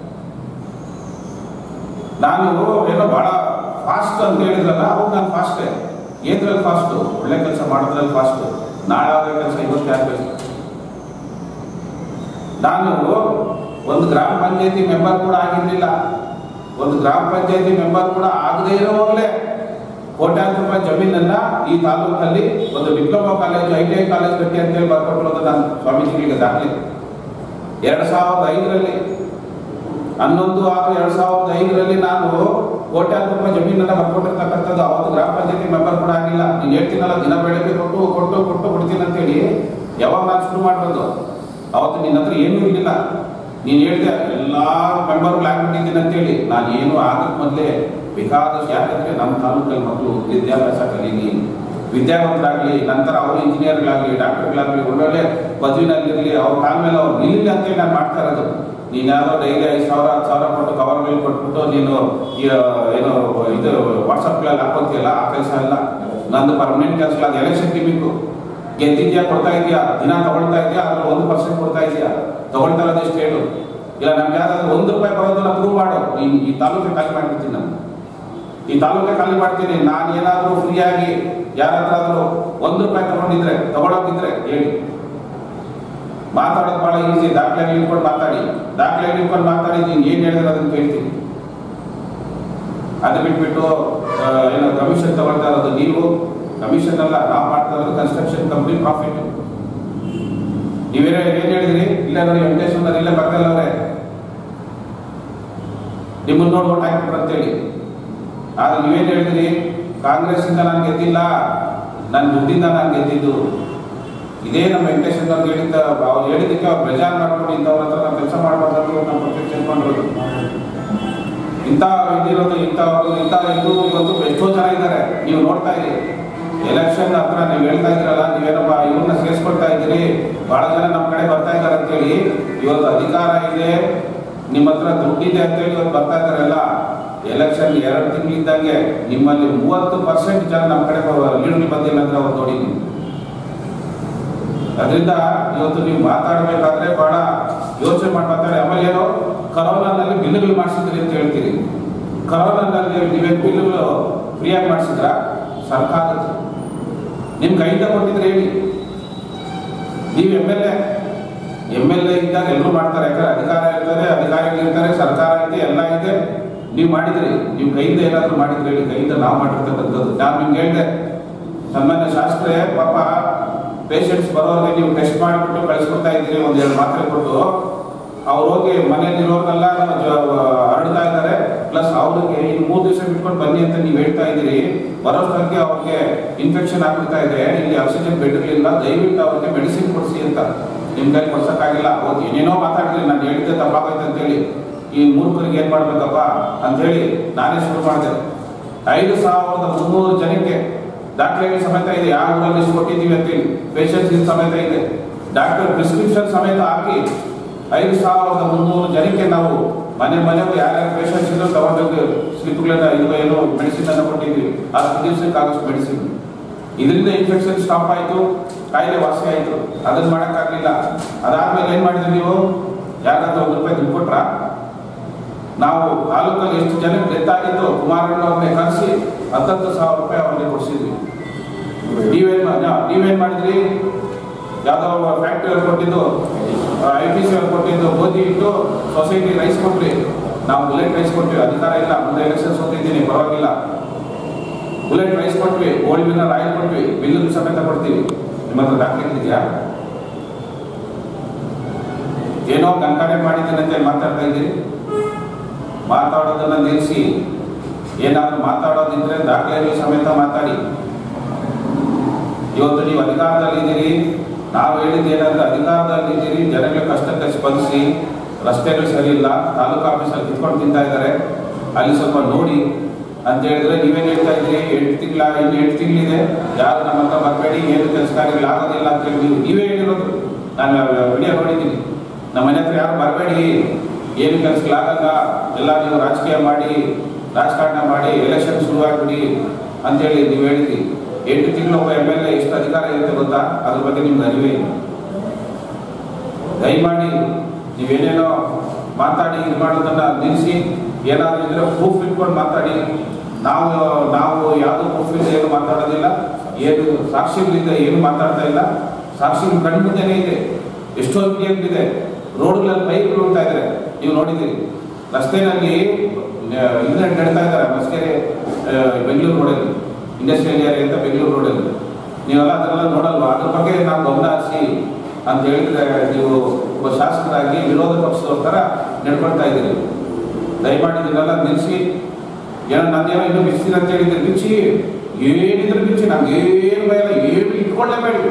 ನಾನು ಏನೋ ಬಹಳ ಫಾಸ್ಟ್ ಅಂತ ಹೇಳಿದ್ರಲ್ಲ ಅವಾಗ ನಾನು ಫಾಸ್ಟೇ ಏದ್ರಲ್ಲಿ ಫಾಸ್ಟು ಒಳ್ಳೆ ಕೆಲಸ ಮಾಡೋದ್ರಲ್ಲಿ ಫಾಸ್ಟು ನಾಳೆ ಆಗೋ ಕೆಲಸ ಇವತ್ತೇ ಆಗಬೇಕು ನಾನು ಒಂದು ಗ್ರಾಮ ಪಂಚಾಯತಿ ಮೆಂಬರ್ ಕೂಡ ಆಗಿರ್ಲಿಲ್ಲ ಒಂದು ಗ್ರಾಮ ಪಂಚಾಯತಿ ಮೆಂಬರ್ ಕೂಡ ಆಗದೇ ಇರೋವಾಗಲೇ ಕೋಟ್ಯಾಂತರ ರೂಪಾಯಿ ಜಮೀನನ್ನ ಈ ತಾಲೂಕಲ್ಲಿ ಒಂದು diploma college I T I college ಕಟ್ಟಿ ಅಂತೇಳಿ ಬರ್ಕೊಟ್ಟಿರೋದು ನಾನು ಸ್ವಾಮೀಜಿಗಳಿಗೆ ದಾಖಲೆ ಎರಡು ಸಾವಿರದ ಐದರಲ್ಲಿ ಹನ್ನೊಂದು ಆರು ಎರಡು ಸಾವಿರದ ಐದರಲ್ಲಿ ನಾನು ಕೋಟ್ಯಾಂತರ ರೂಪಾಯಿ ಜಮೀನನ್ನ ಬರ್ಕೊಟ್ಟಿರ್ತಕ್ಕಂಥದ್ದು ಅವತ್ತು ಗ್ರಾಮ ಪಂಚಾಯತಿ ಮೆಂಬರ್ ಕೂಡ ಆಗಿಲ್ಲ ನೀನು ಹೇಳ್ತೀನಲ್ಲ ದಿನ ಬೆಳಗ್ಗೆ ಕೊಟ್ಟು ಕೊಟ್ಟು ಕೊಟ್ಟು ಕೊಡ್ತೀನಿ ಅಂತೇಳಿ ಯಾವಾಗ ನಾನು ಶುರು ಮಾಡಿರೋದು ಅವತ್ತು ನಿನ್ನ ಹತ್ರ ಏನೂ ಇರಲಿಲ್ಲ ನೀನು ಹೇಳಿದೆ ಎಲ್ಲ ಮೆಂಬರ್ಗಳು ಆಗ್ಬಿಟ್ಟಿದ್ದೀನಿ ಅಂತೇಳಿ ನಾನು ಏನು ಆಗಕ್ಕೆ ಮೊದಲೇ ಬೇಕಾದಷ್ಟು ಯಾಕಂದ್ರೆ ನಮ್ಮ ತಾಲೂಕಲ್ಲಿ ಮಕ್ಕಳು ವಿದ್ಯಾಭ್ಯಾಸ ಕಲೀಲಿ ವಿದ್ಯಾವಂತರಾಗಲಿ ನಂತರ ಅವರು ಇಂಜಿನಿಯರ್ಗಳಾಗಲಿ ಡಾಕ್ಟರ್ಗಳಾಗಲಿ ಒಳ್ಳೊಳ್ಳೆ ಪದವಿನಲ್ಲಿರಲಿ ಅವ್ರ ಕಾಲ ಮೇಲೆ ಅವ್ರು ನಿಲ್ಲಿ ಅಂತೇಳಿ ನಾನು ಮಾಡ್ತಾ ಇರೋದು ನೀನು ಯಾವುದೋ ಡೈಲಿ ಐದು ಸಾವಿರ ಹತ್ತು ಸಾವಿರ ಕೊಟ್ಟು ಕವರ್ಗಳು ಕೊಟ್ಬಿಟ್ಟು ನೀನು ಈ, ಏನು ಇದು ವಾಟ್ಸಪ್ಗಳಲ್ಲಿ ಹಾಕೋತಿಯಲ್ಲ ಆ ಕೆಲಸ ಇಲ್ಲ ನಂದು ಪರ್ಮನೆಂಟ್ ಕೆಲಸ ಇಲ್ಲ ಅದು ಎಲೆಕ್ಷನ್ ಟಿಮಿಕ್ಕು ಗೆದ್ದಿದ್ಯಾ ಕೊಡ್ತಾ ಇದೆಯಾ ದಿನ ತಗೊಳ್ತಾ ಇದೆಯಾ ಅದ್ರ ಒಂದು ಪರ್ಸೆಂಟ್ ಕೊಡ್ತಾ ಇದೆಯಾ ತಗೊಳ್ತಾ ಇರೋದು ಎಷ್ಟು ಹೇಳು ಇಲ್ಲ ನಮ್ಗೆ ಯಾವ್ದಾದ್ರು ಒಂದು ರೂಪಾಯಿ ಬರೋದನ್ನ ಪ್ರೂವ್ ಮಾಡು ಈ ಈ ತಾಲೂಕಿಗೆ ಖಾಲಿ ಮಾಡ್ಬಿಡ್ತೀನಿ ನಾನು ಈ ತಾಲೂಕಿಗೆ ಖಾಲಿ ಮಾಡ್ತೀನಿ ನಾನು ಏನಾದರೂ ಫ್ರೀಯಾಗಿ ಯಾರ ಹತ್ರ ಆದ್ರೂ ಒಂದು ರೂಪಾಯಿ ತಗೊಂಡಿದ್ರೆ ತಗೊಳೋದಿದ್ರೆ ಹೇಳಿ ಮಾತಾಡೋದು ಬಹಳ ಈಸಿ ದಾಖಲೆ ಇಟ್ಕೊಂಡು ಮಾತಾಡಿ ದಾಖಲೆ ಇಟ್ಕೊಂಡು ಮಾತಾಡಿ ನೀನು ಏನು ಹೇಳಿದ್ರೆ ಅದನ್ನ ಕೇಳ್ತೀನಿ ಅದು ಬಿಟ್ಬಿಟ್ಟು ಆ, ಏನೋ ಕಮಿಷನ್ ತಗೊಳ್ತಾ ಇರೋದು ನೀವು ಕಮಿಷನ್ ಅಲ್ಲ ನಾವು ಮಾಡ್ತಾ ಇರೋದು ಕನ್ಸ್ಟ್ರಕ್ಷನ್ ಕಂಪ್ನಿ ಪ್ರಾಫಿಟ್ ನೀವೇನೋ ಏನ್ ಹೇಳಿದ್ರಿ ಇಲ್ಲ ನೋಡಿ ವೆಂಕಟೇಶ್ವರ ಇಲ್ಲ ಪಕ್ಕದಲ್ಲವ್ರೆ ನಿಮ್ಮನ್ನ ನೋಡಿ ಓಟ್ ಹಾಕ್ಬಿಟ್ರು ಅಂತೇಳಿ ಆದ್ರೆ ನೀವೇನ್ ಹೇಳಿದ್ರಿ ಕಾಂಗ್ರೆಸ್ ಇಂದ ನಾನು ಗೆದ್ದಿಲ್ಲ ನನ್ನ ದುಡ್ಡಿಂದ ನಾನು ಗೆದ್ದಿದ್ದು ಇದೇ ನಮ್ಮ ವೆಂಕಟೇಶ್ವರ ಅವ್ರು ಹೇಳಿದ್ದ ಅವ್ರು ಹೇಳಿದ್ದಕ್ಕೆ ಅವ್ರು ಬೇಜಾರು ಮಾಡ್ಕೊಂಡು ಇಂಥವ್ರ ಹತ್ರ ನಾವು ಕೆಲಸ ಮಾಡಬಾರ್ದು ನಮ್ಮ ಪಕ್ಷಕ್ಕೆ ಸೇರ್ಕೊಂಡಿರೋದು ಇಂಥ ಇದಿರೋದು ಇಂಥ ಇಂಥ ಇದು ಇವತ್ತು ಎಷ್ಟೋ ಜನ ಇದ್ದಾರೆ ನೀವು ನೋಡ್ತಾ ಇರಿ ಎಲೆಕ್ಷನ್ ಹತ್ರ ನೀವು ಹೇಳ್ತಾ ಇದ್ದೀರಲ್ಲ ನೀವೇನಪ್ಪ ಇವ್ರನ್ನ ಸೇರಿಸ್ಕೊಳ್ತಾ ಇದ್ದೀರಿ ಬಹಳ ಜನ ನಮ್ಮ ಕಡೆ ಬರ್ತಾ ಇದ್ದಾರೆ ಅಂತೇಳಿ ಇವತ್ತು ಅಧಿಕಾರ ಇದೆ ನಿಮ್ಮ ಹತ್ರ ದುಡ್ಡಿದೆ ಅಂತೇಳಿ ಇವತ್ತು ಬರ್ತಾ ಇದ್ದಾರಲ್ಲ ಎಲೆಕ್ಷನ್ ಎರಡು ತಿಂಗಳಿದ್ದಂಗೆ ನಿಮ್ಮಲ್ಲಿ ಮೂವತ್ತು ಪರ್ಸೆಂಟ್ ಜನ ನಮ್ಮ ಕಡೆ ಲೀಡರ್ ಬಂದಿಲ್ಲ ಅಂದ್ರೆ ಅವ್ರು ನೋಡಿ ನೀವು ಅದರಿಂದ ಇವತ್ತು ನೀವು ಮಾತಾಡಬೇಕಾದ್ರೆ ಬಹಳ ಯೋಚನೆ ಮಾಡಿ ಮಾತಾಡಿ ಆಮೇಲೆ ಏನೋ ಕರೋನಾನಲ್ಲಿ ಬಿಲ್లుಗಳು ಮಾಡಿಸಿದ್ರಿ ಅಂತ ಹೇಳ್ತೀರಿ ಕರೋನಾನಲ್ಲಿ ನೀವೇನು ಬಿಲ್లుಗಳು ಫ್ರೀಯಾಗಿ ಮಾಡಿಸಿದ್ರ ಸರ್ಕಾರದ ನಿಮ್ ಕೈಯಿಂದ ಕೊಟ್ಟಿದ್ರೆ ಹೇಳಿ ನೀವು M L A M L A ಇದ್ದಾಗ ಎಲ್ಲರೂ ಮಾಡ್ತಾರೆ ಯಾಕಂದ್ರೆ ಅಧಿಕಾರ ಇರ್ತದೆ ಅಧಿಕಾರಿಗಳು ಇರ್ತಾರೆ ಸರ್ಕಾರ ಇದೆ ಎಲ್ಲ ಇದೆ ನೀವು ಮಾಡಿದ್ರಿ ನೀವು ಕೈಯಿಂದ ಏನಾದರೂ ಮಾಡಿದ್ರೆ ಹೇಳಿ ಕೈಯಿಂದ ನಾವು ಮಾಡಿರ್ತಕ್ಕಂಥದ್ದು ನಾನು ನಿಮ್ಗೆ ಹೇಳಿದೆ ಸನ್ಮಾನ್ಯ ಶಾಸ್ತ್ರೆ ಪಾಪ ಪೇಷಂಟ್ಸ್ ಬರೋರಿಗೆ ನೀವು ಟೆಸ್ಟ್ ಮಾಡಿಬಿಟ್ಟು ಕಳಿಸ್ಕೊಡ್ತಾ ಇದ್ದೀರಿ ಒಂದ್ ಎರಡು ಮಾತ್ರೆ ಕೊಟ್ಟು ಅವ್ರು ಹೋಗಿ ಮನೆಯಲ್ಲಿರೋರ್ನೆಲ್ಲ ಹರಡ್ತಾ ಇದ್ದಾರೆ ಪ್ಲಸ್ ಅವ್ರಿಗೆ ಇನ್ನು ಮೂರು ದಿವಸ ಬಿಟ್ಕೊಂಡು ಬನ್ನಿ ಅಂತ ನೀವು ಹೇಳ್ತಾ ಇದ್ದೀರಿ ಬರೋಷ್ಟೊತ್ತಿಗೆ ಅವ್ರಿಗೆ ಇನ್ಫೆಕ್ಷನ್ ಆಗ್ಬಿಡ್ತಾ ಇದೆ ಇಲ್ಲಿ ಆಕ್ಸಿಜನ್ ಬೆಡ್ಗಳಿಲ್ಲ ದಯವಿಟ್ಟು ಅವ್ರಿಗೆ ಮೆಡಿಸಿನ್ ಕೊಡಿಸಿ ಅಂತ ನಿಮ್ ಕೈ ಕೊಡ್ಸಕ್ಕಾಗಿಲ್ಲ ಅವ್ರು ಏನೇನೋ ಮಾತಾಡಿದ್ರಿ ನಾನು ಹೇಳಿದ್ದೆ ತಪ್ಪಾಗೈತೆ ಅಂತೇಳಿ ಈ ಮೂರ್ಖರಿಗೆ ಏನ್ ಮಾಡ್ಬೇಕಪ್ಪ ಅಂತ ಹೇಳಿ ನಾನೇ ಶುರು ಮಾಡಿದೆ ಐದು ಸಾವಿರದ ಮುನ್ನೂರು ಜನಕ್ಕೆ ದಾಖಲೆಗಳ ಸಮೇತ ಇದೆ ಯಾವ ಊರಲ್ಲಿ ಎಷ್ಟು ಕೊಟ್ಟಿದ್ದೀವಿ ಅಂತೇಳಿ ಪೇಷಂಟ್ಸ್ ಸಮೇತ ಇದೆ ಡಾಕ್ಟರ್ ಪ್ರಿಸ್ಕ್ರಿಪ್ಷನ್ ಸಮೇತ ಹಾಕಿ ಐದು ಸಾವಿರದ ಮುನ್ನೂರು ಜನಕ್ಕೆ ನಾವು ಮನೆ ಮನೆಗೂ ಯಾರ್ಯಾರು ಪೇಷಂಟ್ಸ್ ಇದ್ರು ತಗೊಂಡೋಗಿ ಸ್ಲಿಪ್ಗಳನ್ನ ಇದು ಏನು ಮೆಡಿಸಿನ್ ಅನ್ನ ಕೊಟ್ಟಿದ್ವಿ ಹತ್ತು ದಿವಸಕ್ಕೆ ಆಗೋಷ್ಟು ಮೆಡಿಸಿನ್ ಇದರಿಂದ ಇನ್ಫೆಕ್ಷನ್ ಸ್ಟಾಪ್ ಆಯಿತು ಕಾಯಿಲೆ ವಾಸಿ ಆಯಿತು ಅದನ್ನ ಮಾಡೋಕ್ಕಾಗಲಿಲ್ಲ ಅದಾದ್ಮೇಲೆ ಏನು ಮಾಡಿದ್ರಿ ನೀವು ಯಾರಾದ್ರೂ ಒಂದು ರೂಪಾಯಿ ದುಡ್ಡು ಕೊಟ್ರಾ ನಾವು ತಾಲೂಕಲ್ಲಿ ಎಷ್ಟು ಜನಕ್ಕೆ ಡೆತ್ ಆಗಿತ್ತು ಕುಮಾರಣ್ಣ ಅವ್ರನ್ನೇ ಕರೆಸಿ ಹತ್ತತ್ತು ಸಾವಿರ ರೂಪಾಯಿ ಅವ್ರಿಗೆ ಕೊಡಿಸಿದ್ವಿ ನೀವೇನ್ ಮಾ- ನೀವೇನ್ ಮಾಡಿದ್ರಿ ಯಾವ್ದೋ ಫ್ಯಾಕ್ಟ್ರಿ ಅವ್ರು ಕೊಟ್ಟಿದ್ದು ಐ ಪಿ ಸಿ ಅವ್ರು ಕೊಟ್ಟಿದ್ದು ಗೋಧಿ ಇಟ್ಟು ಸೊಸೈಟಿ ರೈಸ್ ಕೊಟ್ರಿ ನಾವು ಬುಲೆಟ್ ರೈಸ್ ಕೊಟ್ವಿ ಅಧಿಕಾರ ಇಲ್ಲ ಮುಂದೆ ಎಲೆಕ್ಷನ್ ಸೋತಿದ್ದೀನಿ ಪರವಾಗಿಲ್ಲ ಬುಲೆಟ್ ರೈಸ್ ಕೊಟ್ವಿ ಗೋಲ್ಡ್ ವಿನ್ನರ್ ಆಯಿಲ್ ಕೊಟ್ವಿ ಬಿಲ್ಲು ಸಮೇತ ಕೊಡ್ತೀವಿ ನಿಮ್ಮ ಹತ್ರ ದಾಖಲೆ ಇದೆಯಾ ಏನೋ ಗಂಕಾನೆ ಮಾಡಿದ್ದೀನಿ ಅಂತ ಮಾತಾಡ್ತಾ ಇದ್ದೀರಿ ಮಾತಾಡೋದನ್ನ ನಿಲ್ಲಿಸಿ ಏನಾದ್ರು ಮಾತಾಡೋದಿದ್ರೆ ದಾಖಲೆಗಳು ಸಮೇತ ಮಾತಾಡಿ ಇವತ್ತು ನೀವು ಅಧಿಕಾರದಲ್ಲಿದ್ದೀರಿ ನಾವು ಹೇಳಿದ್ದು ಏನಂದ್ರೆ ಅಧಿಕಾರದಲ್ಲಿದ್ದೀರಿ ಜನಗಳ ಕಷ್ಟಕ್ಕೆ ಸ್ಪಂದಿಸಿ ರಸ್ತೆಗಳು ಸರಿ ಇಲ್ಲ ತಾಲೂಕು ಆಫೀಸಲ್ಲಿ ಕಿತ್ಕೊಂಡು ತಿಂತಾ ಇದ್ದಾರೆ ಅಲ್ಲಿ ಸ್ವಲ್ಪ ನೋಡಿ ಅಂತ ಹೇಳಿದ್ರೆ ನೀವೇನು ಹೇಳ್ತಾ ಇದ್ದೀರಿ ಎಂಟು ತಿಂಗಳ ಇನ್ನು ಎಂಟು ತಿಂಗಳಿದೆ ಯಾರು ನಮ್ಮ ಹತ್ರ ಬರಬೇಡಿ ಏನು ಕೆಲಸ ಕಾರ್ಯಗಳು ಆಗೋದಿಲ್ಲ ಅಂತ ಹೇಳಿ ನೀವು ನೀವೇ ಹೇಳಿರೋದು ನಾನು ವಿಡಿಯೋ ನೋಡಿದ್ದೀನಿ ನಮ್ಮ ಮನೆ ಹತ್ರ ಯಾರು ಬರಬೇಡಿ ಏನು ಕೆಲಸಗಳಾಗಲ್ಲ ಎಲ್ಲ ನೀವು ರಾಜಕೀಯ ಮಾಡಿ ರಾಜಕಾರಣ ಮಾಡಿ ಎಲೆಕ್ಷನ್ ಶುರುವಾಗ್ಬಿಡಿ ಅಂತೇಳಿ ನೀವು ಹೇಳಿದ್ರಿ ಎಂಟು ತಿಂಗಳು ಒಬ್ಬ ಎಮ್ ಎಲ್ ಎ ಎಷ್ಟು ಅಧಿಕಾರ ಇರುತ್ತೆ ಗೊತ್ತಾ ಅದ್ರ ಬಗ್ಗೆ ನಿಮ್ಗೆ ಅರಿವೇ ಇಲ್ಲ ದಯಮಾಡಿ ನೀವೇನೇನೋ ಮಾತಾಡಿ ಇದು ಮಾಡೋದನ್ನ ನಿಲ್ಲಿಸಿ ಏನಾದರೂ ಇದ್ರೆ ಪ್ರೂಫ್ ಇಟ್ಕೊಂಡು ಮಾತಾಡಿ ನಾವು ನಾವು ಯಾವುದೋ ಪ್ರೂಫ್ ಇಲ್ಲದೆ ಏನು ಮಾತಾಡೋದಿಲ್ಲ ಏನು ಸಾಕ್ಷಿಗಳಿಂದ ಏನು ಮಾತಾಡ್ತಾ ಇಲ್ಲ ಸಾಕ್ಷಿಗಳು ಕಣ್ಮುಂದೆನೇ ಇದೆ ಎಷ್ಟೋ ವಿಡಿಯೋಗಳಿದೆ ರೋಡ್ಗಳಲ್ಲಿ ಬೈಕ್ಗಳು ಹೋಗ್ತಾ ಇದ್ದಾರೆ ನೀವು ನೋಡಿದ್ದೀರಿ ರಸ್ತೆನಲ್ಲಿ ಇದನ್ನ ನಡ್ತಾ ಇದ್ದಾರೆ ಮಸ್ಕೆರೆ ಬೆಂಗಳೂರು ರೋಡಲ್ಲಿ ಇಂಡಸ್ಟ್ರಿಯಲ್ ಏರಿಯಾ ಅಂತ ಬೆಂಗಳೂರು ರೋಡಲ್ಲಿ ನೀವೆಲ್ಲ ಅದನ್ನೆಲ್ಲ ನೋಡಲ್ವಾ ಅದ್ರ ಬಗ್ಗೆ ನಾವು ಗಮನ ಹರಿಸಿ ಅಂತ ಹೇಳಿದ್ರೆ ನೀವು ಒಬ್ಬ ಶಾಸಕರಾಗಿ ವಿರೋಧ ಪಕ್ಷದವ್ರ ಥರ ನಡ್ಕೊಳ್ತಾ ಇದ್ದೀರಿ ದಯಮಾಡಿ ಇದನ್ನೆಲ್ಲ ನಿಲ್ಲಿಸಿ ಏನೋ ನಂದೇನೋ ಇನ್ನೂ ಬಿಚ್ಚಿಲ್ಲ ಅಂತ ಹೇಳಿದ್ರೆ ಬಿಚ್ಚಿ ಏನಿದ್ರು ಬಿಚ್ಚಿ ನಮ್ಗೆ ಏನು ಭಯ ಇಲ್ಲ ಏನು ಇಟ್ಕೊಳ್ಳೇಬೇಡಿ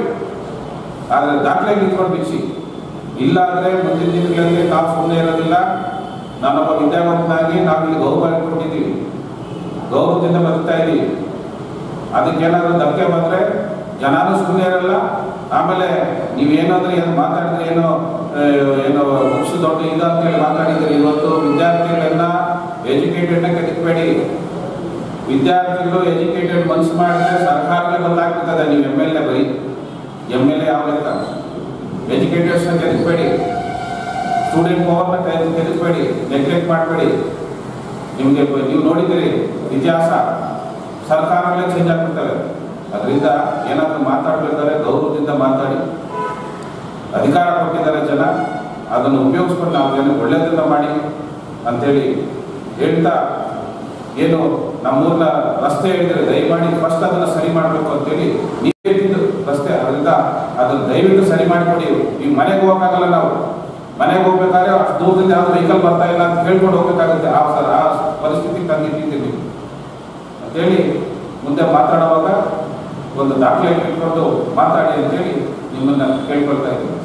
ಆದರೆ ದಾಖಲೆ ಇಟ್ಕೊಂಡು ಬಿಚ್ಚಿ ಇಲ್ಲ ಅಂದರೆ ಮುಂದಿನ ದಿನಗಳಲ್ಲಿ ನಾವು ಸುಮ್ಮನೆ ಇರೋದಿಲ್ಲ ನಾನೊಬ್ಬ ವಿದ್ಯಾವಂತನಾಗಿ ನಾವು ಇಲ್ಲಿ ಗೌರವ ಕೊಟ್ಟಿದ್ದೀವಿ ಗೌರವದಿಂದ ಬದುಕ್ತಾ ಇದ್ದೀವಿ ಅದಕ್ಕೇನಾದ್ರೂ ಧಕ್ಕೆ ಬಂದರೆ ಜನನೂ ಸುಮ್ಮನೆ ಇರಲ್ಲ ಆಮೇಲೆ ನೀವೇನಾದ್ರೂ ಏನು ಮಾತಾಡಿದ್ರೆ ಏನೋ ಆ, ಏನೋ ಬುಕ್ಸ್ ದೊಡ್ಡ ಇದು ಅಂತ ಹೇಳಿ ಮಾತಾಡಿದ್ರೆ ಇವತ್ತು ವಿದ್ಯಾರ್ಥಿಗಳನ್ನ ಎಜುಕೇಟೆಡ್ನ ಕೆದಕಬೇಡಿ ವಿದ್ಯಾರ್ಥಿಗಳು ಎಜುಕೇಟೆಡ್ ಮನ್ಸು ಮಾಡಿದ್ರೆ ಸರ್ಕಾರಕ್ಕೆ ಗೊತ್ತಾಗ್ತದೆ ನೀವು ಎಮ್ ಎಲ್ ಎ ಬರೀ ಎಮ್ ಎಲ್ ಎ ಯಾವ ಲೆಕ್ಕ ಎಜುಕೇಟರ್ಸ್ನ ಕೆದಕಬೇಡಿ ಸ್ಟೂಡೆಂಟ್ ಪವರ್ನ ಕೆದಕಬೇಡಿ ನೆಗ್ಲೆಕ್ಟ್ ಮಾಡಬೇಡಿ ನಿಮಗೆ ನೀವು ನೋಡಿದ್ದೀರಿ ಇತಿಹಾಸ ಸರ್ಕಾರಗಳೇ ಚೇಂಜ್ ಆಗ್ಬಿಡ್ತವೆ ಅದರಿಂದ ಏನಾದರೂ ಮಾತಾಡ್ಬೇಕಾದ್ರೆ ಗೌರವದಿಂದ ಮಾತಾಡಿ ಅಧಿಕಾರ ಕೊಟ್ಟಿದ್ದಾರೆ ಜನ ಅದನ್ನು ಉಪಯೋಗಿಸ್ಕೊಂಡು ನಾವು ಜನಕ್ಕೆ ಒಳ್ಳೆಯದನ್ನ ಮಾಡಿ ಅಂತೇಳಿ ಹೇಳ್ತಾ ಏನು ನಮ್ಮೂರಿನ ರಸ್ತೆ ಹೇಳಿದ್ರೆ ದಯಮಾಡಿ ಫಸ್ಟ್ ಅದನ್ನು ಸರಿ ಮಾಡಬೇಕು ಅಂತೇಳಿ ನೀವೇ ಇದ್ದಿದ್ದು ರಸ್ತೆ ಅದರಿಂದ ಅದನ್ನು ದಯವಿಟ್ಟು ಸರಿ ಮಾಡಿಕೊಡಿ ನೀವು ಮನೆಗೆ ಹೋಗಕ್ಕಾಗಲ್ಲ ನಾವು ಮನೆಗೆ ಹೋಗ್ಬೇಕಾದ್ರೆ ಅಷ್ಟು ದೂರದಿಂದ ಯಾವ್ದು ವೆಹಿಕಲ್ ಬರ್ತಾ ಇಲ್ಲ ಅಂತ ಕೇಳ್ಕೊಂಡು ಹೋಗ್ಬೇಕಾಗುತ್ತೆ ಆ ಸರ್ ಆ ಪರಿಸ್ಥಿತಿ ತಂದಿಟ್ಟಿದ್ದೀವಿ ಅಂತೇಳಿ ಮುಂದೆ ಮಾತಾಡುವಾಗ ಒಂದು ದಾಖಲೆ ಇಟ್ಕೊಂಡು ಮಾತಾಡಿ ಅಂತೇಳಿ ನಿಮ್ಮನ್ನ ಕೇಳ್ಕೊಳ್ತಾ ಇದ್ದೀನಿ